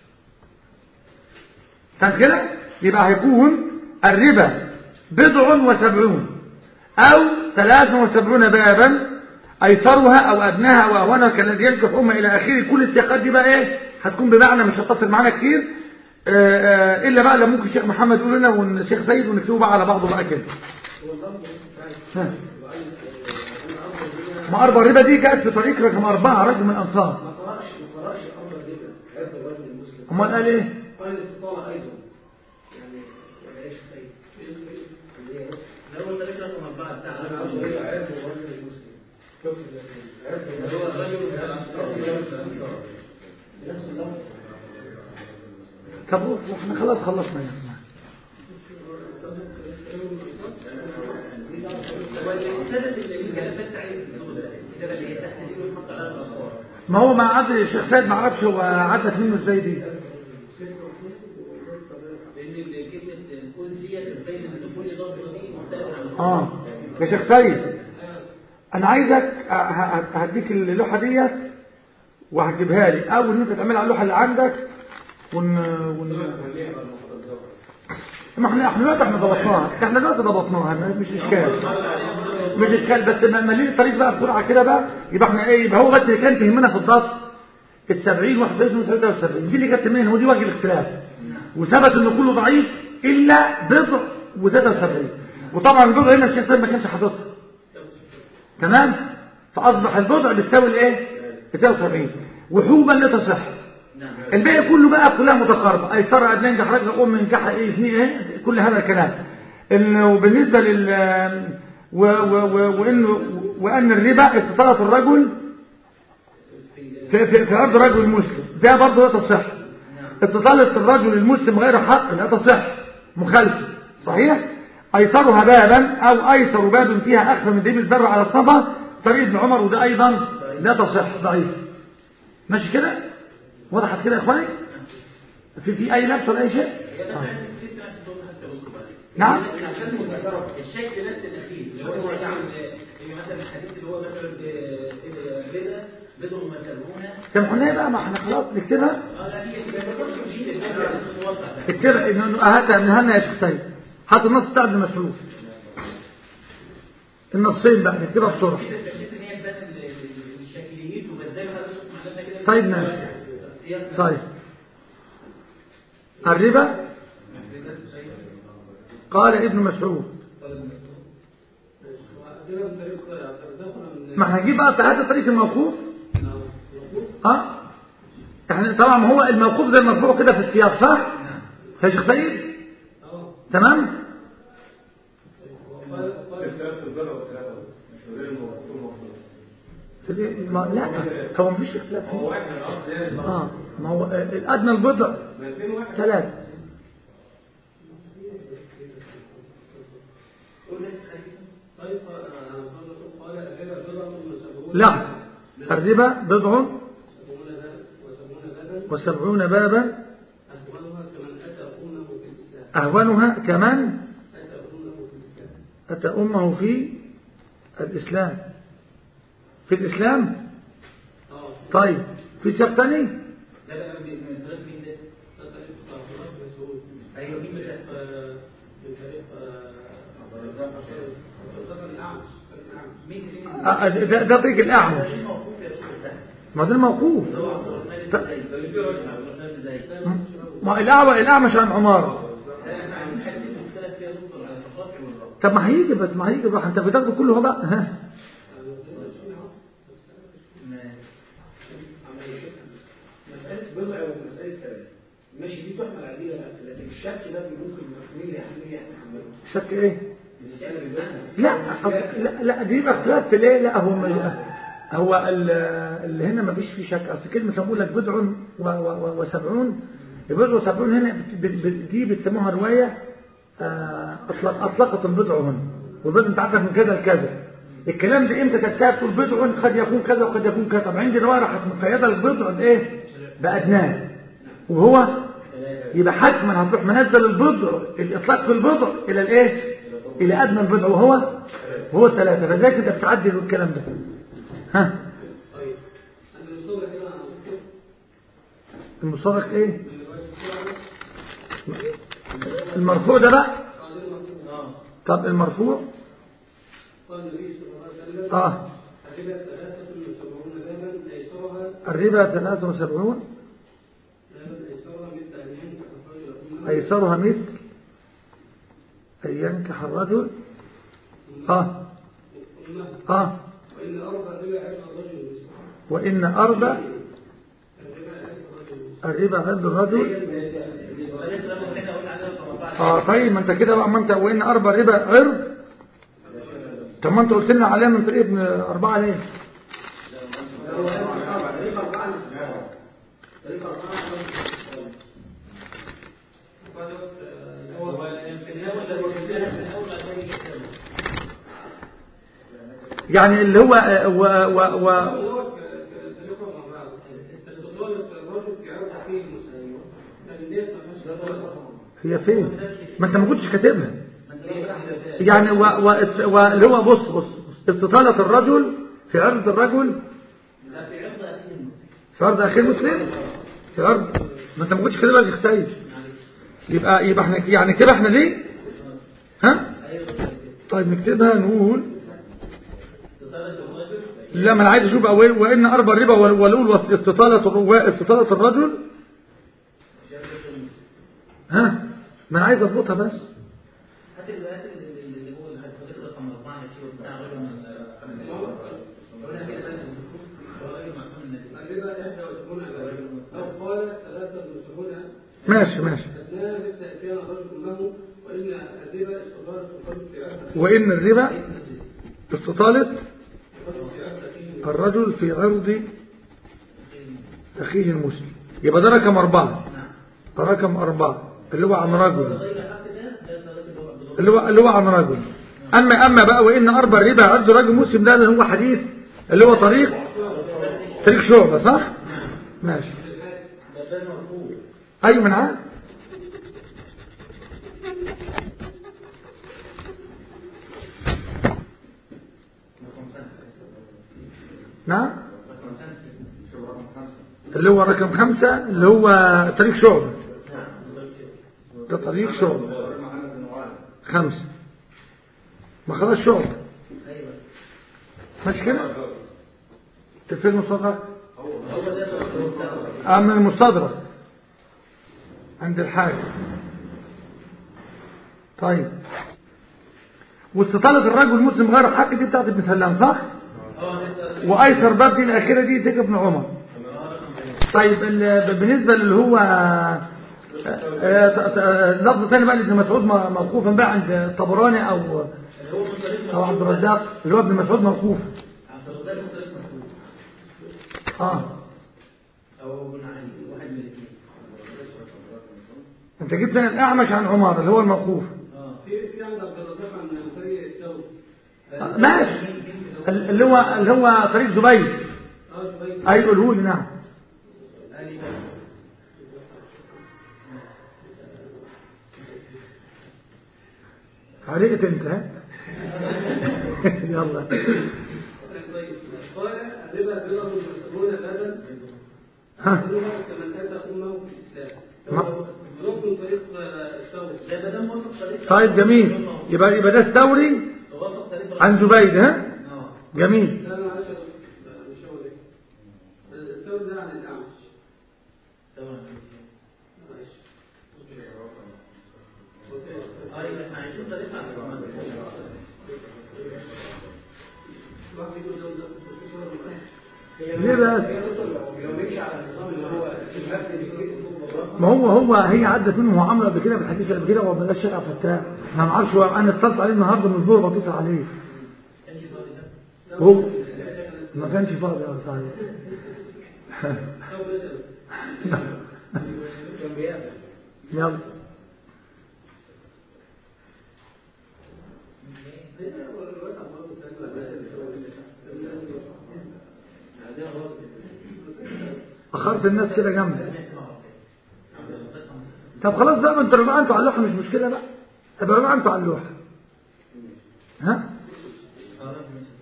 كان كده يبقى هيكون الربا بضع وسبعون أو ثلاث وسبعون بابا أيسرها أو أدناها أو أهونها كالذي ينكح أمة إلى آخره كل السياقات دي بقى إيه هتكون بمعنى مش هتصل معانا كتير آه، آه، إلا بقى لما ممكن الشيخ محمد يقول لنا والشيخ سيد ونكتبه بقى على بعضه بقى كده ها. ما أربع الربا دي جاءت في طريق رقم أربعة رجل من الأنصار ما قرأش ما قرأش أمر الربا عرض الرجل المسلم أمال قال إيه قال الاستطالة أيضا يعني ولا إيش خير اللي هي بس ده هو طريق رقم أربعة بتاع أنا عاوز أقول عرض الرجل المسلم عرض هو الرجل نفس اللفظ طب احنا خلاص خلصنا يا جماعة هو اللي ابتدت الجلسات بتاعت الدول ده الكتابة اللي هي تحت دي ويحط عليها الأخبار ما هو مع عدد الشيخ سيد ما اعرفش هو عدت منه ازاي دي لأن كلمة كل ديت بتبين إن كل ضربة دي مختلفة عن اه يا شيخ سيد انا عايزك ه- ه- هديك اللوحه ديت وهتجيبها لي او ان انت تعملها على اللوحه اللي عندك ون ون ما احنا احنا دلوقتي احنا ضبطناها احنا دلوقتي ضبطناها ما- مش اشكال مش اشكال بس ما مالين الطريق بقى بسرعه كده بقى يبقى احنا ايه يبقى هو بس اللي كان تهمنا في الضبط ال 70 71 73 دي اللي كانت تهمنا ودي وجه الاختلاف وثبت ان كله ضعيف الا بضع و73 وطبعا البضع هنا الشيخ سيد ما كانش حاططها تمام فاصبح البضع بتساوي الايه بتساوي 70 وحوبا لا تصح نعم الباقي كله بقى كلها متقاربه ايسر ادنى انجح رجل ام انجح ايه اثنين ايه كل هذا الكلام انه بالنسبه لل و و و وانه وان الربا استطاعه الرجل في, في, في ارض رجل مسلم ده برضه لا تصح استطاله الرجل المسلم غير حق لا تصح مخالفه صحيح ايسرها بابا او ايسر باب فيها اخفى من دين البر على الصفا طريق ابن عمر وده ايضا لا تصح ضعيف ماشي كده وضحت كده يا اخواني في في اي لبس ولا اي شيء آه. نعم الشكل نفس الاخير اللي هو الشكل اللي مثلا الحديث اللي هو مثلا الربا بدون ما سلمونا طب قلنا بقى ما احنا خلاص نكتبها اه لا هي دي ما كنتش مشيت الفكره بس موضح بقى اكتبها انه هات من هنا يا شيخ سيد هات النص بتاع ابن مسعود النصين بقى نكتبها بسرعه كده استشفيت ان هي تبان الشكليين وبدلها بس معلمنا كده طيب ماشي طيب الربا قال ابن مسعود وعندنا من طريق عبد الرزاق من ما احنا هنجيب بقى هذا طريق الموقوف مظبوط ها احنا طبعا ما هو الموقوف زي المرفوع كده في السياق صح يا شيخ سيد اه تمام قال قال في الإيه؟ ما لا هو مفيش اختلاف فيه اه ما هو آه، الادنى البضع ثلاثة طيب قال قال الربا بضعة وسبعون لا الربا بضع سبعون بابا وسبعون بابا وسبعون بابا أهونها كمن أتى أمه في الإسلام أهونها كمان أتى أمه في الإسلام أتى أمه في الإسلام في الإسلام اه طيب في سياق تاني ده بقى من من طريق مين ده؟ ايوه مين ده؟ من طريق الأعمش مين مين؟ آه، ده ده طريق الاعمش ده موقوف يا شيخ ده ما ده الموقوف اللي هو عبد الرحمن بن زيد اللي في رجل عبد الرحمن بن زيد ما الاعمش الاعمش عن عمار ده احنا عايزين حد مختلف فيها دكتور على التقاطع والربط طب ما هيجي بس ما هيجي بقى انت بتاخده كله هو بقى ها مسألة بضع ومسألة كلام ماشي دي تحمل على دي ولا لا لكن الشك ده ممكن مين اللي يحمل يحمله شك ايه المسألة بالمعنى لا أصل- لا لا دي بقى اختلاف في الايه لا هو م- هو ال- اللي هنا ما فيش فيه شك اصل كلمه بقول لك بضع و- و- و- وسبعون البضع وسبعون هنا بت- بت- بت- دي بتسموها روايه آه، اطلق اطلقت البضع هنا والبضع انت عندك من كذا لكذا الكلام ده امتى تكتب تقول بضع قد يكون كذا وقد يكون كذا طب عندي روايه راحت مقيده البضع بايه بادناه وهو يبقى حتما هتروح منزل البضع الاطلاق في البضع الى الايه الى ادنى البضع وهو هو الثلاثه فذلك انت بتعدل الكلام ده ها طيب أنا المصور هنا على الدكتور المصرح ايه من رواية السورة المرفوع ده بقى قال المرفوع طب المرفوع قال النبي صلى الله عليه وسلم اه الربا ثلاثة وسبعون بابا أيسرها الربا 73 بابا أيسرها مثل أن ينكح الرجل أمه ايسرها مثل ان ينكح الرجل اه أمه اه وإن أربع ربا عشر رجل مثله وان اربع الربا عشر رجل الربا عند الرجل الطريق اللي احنا قلنا عليها 14 اه طيب ما انت كده بقى ما انت وان اربع ربا عرض طب ما انت قلت لنا عليها من طريق ابن اربعه ليه هو طريق أربعة طريق أربعة قالت آه، هو في الاول لما قلنا في الاول بعد ما يجي يكتبه. يعني اللي هو آه، و و و هو ك- ك- طريقة أربعة استطالة الرجل في عرض أخيه المسلم لكن ديت ما فيهاش استطالة. هي فين ما انت ما كنتش كاتبها يعني و و واللي هو بص بص استطالة الرجل في عرض الرجل لا في عرض اخيه في عرض اخي مسلم في عرض ما انت ما كنتش كاتبها دي اختيش يبقى يبقى احنا يعني كده احنا ليه ها طيب نكتبها نقول استطالة الرجل لا ما انا عايز اشوف أول وان اربع ربا ولول استطالة الروا- استطالة الرجل ها ما انا عايز اضبطها بس هات ال- هات ال- اللي هو الحديث رقم أربعة يا شيخ بتاع رجل من قلنا كده بقى رجل معصوم النبي الربا إحدى وسبعون بابا أو قال ثلاثة وسبعون ماشي ماشي أدناه مثل أن كان الرجل أمه وإن الربا استطالة الرجل في عرض أخيه وان الربا استطالة الرجل في عرض أخيه الرجل في عرض أخيه المسلم يبقى ده رقم أربعة ده رقم أربعة اللي هو عن رجل غير حق ده ده الطريق اللي هو عبد الله اللي هو اللي هو عن رجل أما أما بقى وإن أربع ربا عرض رجل مسلم ده اللي هو حديث اللي هو طريق طريق شعبة صح؟ ماشي ده ده مرفوع أيوة من عاد نعم اللي هو رقم خمسة اللي هو طريق شعبة ده طريق شعبة خمسة ما خلاص شعبة ايوه ماشي كده تفين المستدرك هو ده المرفوع أما المستدرك عند الحاجة طيب واستطالة الرجل المسلم غير حق دي بتاعت ابن سلام صح؟ اه ده وأيسر باب دي الأخيرة دي تيجي ابن عمر طيب ال- بالنسبة اللي هو آه، آه، ت- ت- لفظ ثاني بقى لابن مسعود م- موقوفا بقى عند الطبراني أو اللي هو من طريق أو عبد الرزاق اللي هو ابن مسعود موقوف عبد الرزاق من طريق مرفوع اه او ابن علي واحد من الاثنين انت جبت هنا الأعمش عن عمر اللي هو الموقوف اه في في عند عبد الرزاق عن طريق الثوري آه، ماشي ال- اللي هو اللي هو طريق زبير اه شوية أي قوله لي نعم علي عليك انت ها يلا كويس قال الربا بضع وسبعون بابا ها أحدها كمن أتى أمه في الإسلام ما- ركن طريق الثورة ده ما دام وافق طريق طيب جميل يبقى يبقى ده الثوري وافق طريق عن زبيد ها اه جميل لا لا معلش يا دكتور. لا، مش هو ده الثورة ده عن الأعمش تمام معلش ايوه احنا عايزين طريق عن الرحمن. واحد يقول ده وده مش هو ده. ليه بس هي دكتور لو لو نمشي على النظام اللي هو المبني بالكتب فوق بالراحه ما هو هو هي عدت منه هو عمل قبل كده بالحديث قبل كده وما بلاش شقه فتاه احنا ما نعرفش هو انا اتصلت عليه النهارده من الظهر بتصل عليه كانش فاضي ده وهو ما كانش فاضي اه صحيح كان بيعمل يلا عايزين الراس اخرت الناس كده جنبي طب خلاص بقى ما انتوا رجعوا انتوا على اللوحه مش مشكله بقى طب رجعوا انتوا على اللوحه ها خلاص ماشي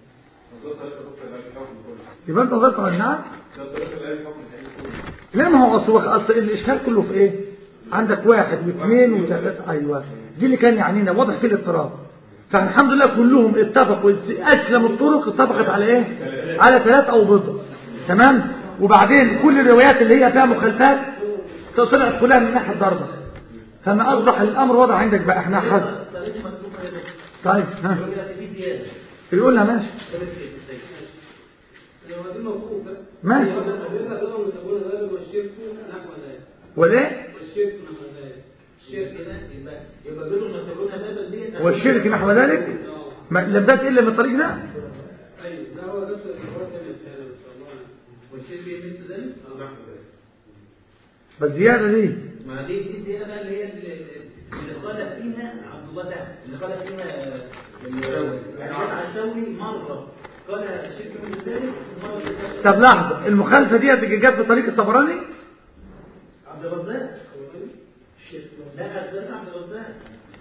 يبقى انت نظرت على النعم لا ما هو اصل اصل الاشكال كله في ايه عندك واحد واثنين وثلاثه ايوه دي اللي كان يعنينا واضح في الاضطراب فالحمد لله كلهم اتفقوا اسلم الطرق اتفقت على ايه على ثلاث او بضع تمام وبعدين كل الروايات اللي هي فيها مخالفات طلعت كلها من ناحيه ضربه فما اصبح الامر واضح عندك بقى احنا حد طريق مسلوقه يا دكتور طيب ها يقول لك في زياده يقول لها ماشي طريق في السيف هو دي موقوفة ماشي. الربا بضع وسبعون بابا والشرك نحو ذلك وليه والشرك نحو ذلك الشرك ده يبقى يبقى بينهم مسؤولون بابا دي والشرك نحو ذلك اه ما لم تأتي الا من الطريق ده ايوه ده هو نفس الحوار ده مثال ان شاء الله والشرك مثل ذلك بس زياده دي ما دي دي الزياده بقى اللي هي اللي اللي قال فيها عبد الله ده اللي قال فيها الثوري يعني جت على الثوري مره قال الشرك مثل ذلك ومره كده طب لحظه المخالفه دي جت في طريق الطبراني عبد الرزاق لا ده عبد الرزاق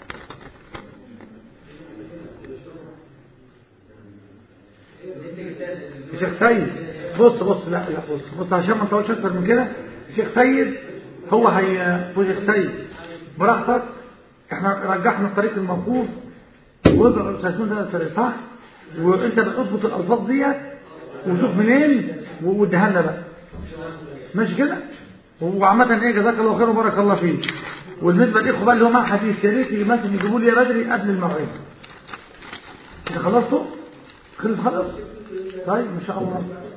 انت جبتها شيخ سيد بص بص لا لا بص بص عشان ما نطولش اكتر من كده شيخ سيد هو هي هو شيخ سيد براحتك احنا رجحنا الطريق الموقوف وضع الرسالتون ده الطريق صح وانت بتضبط الالفاظ ديت وشوف منين واديها لنا بقى ماشي كده وعامة ايه جزاك الله خير وبارك الله فيك والنسبة للاخوة بقى اللي هو مع حديث يا ريت مثلا يجيبوا لي يا بدري قبل المغرب انت خلصتوا؟ خلص خلاص طيب ان شاء الله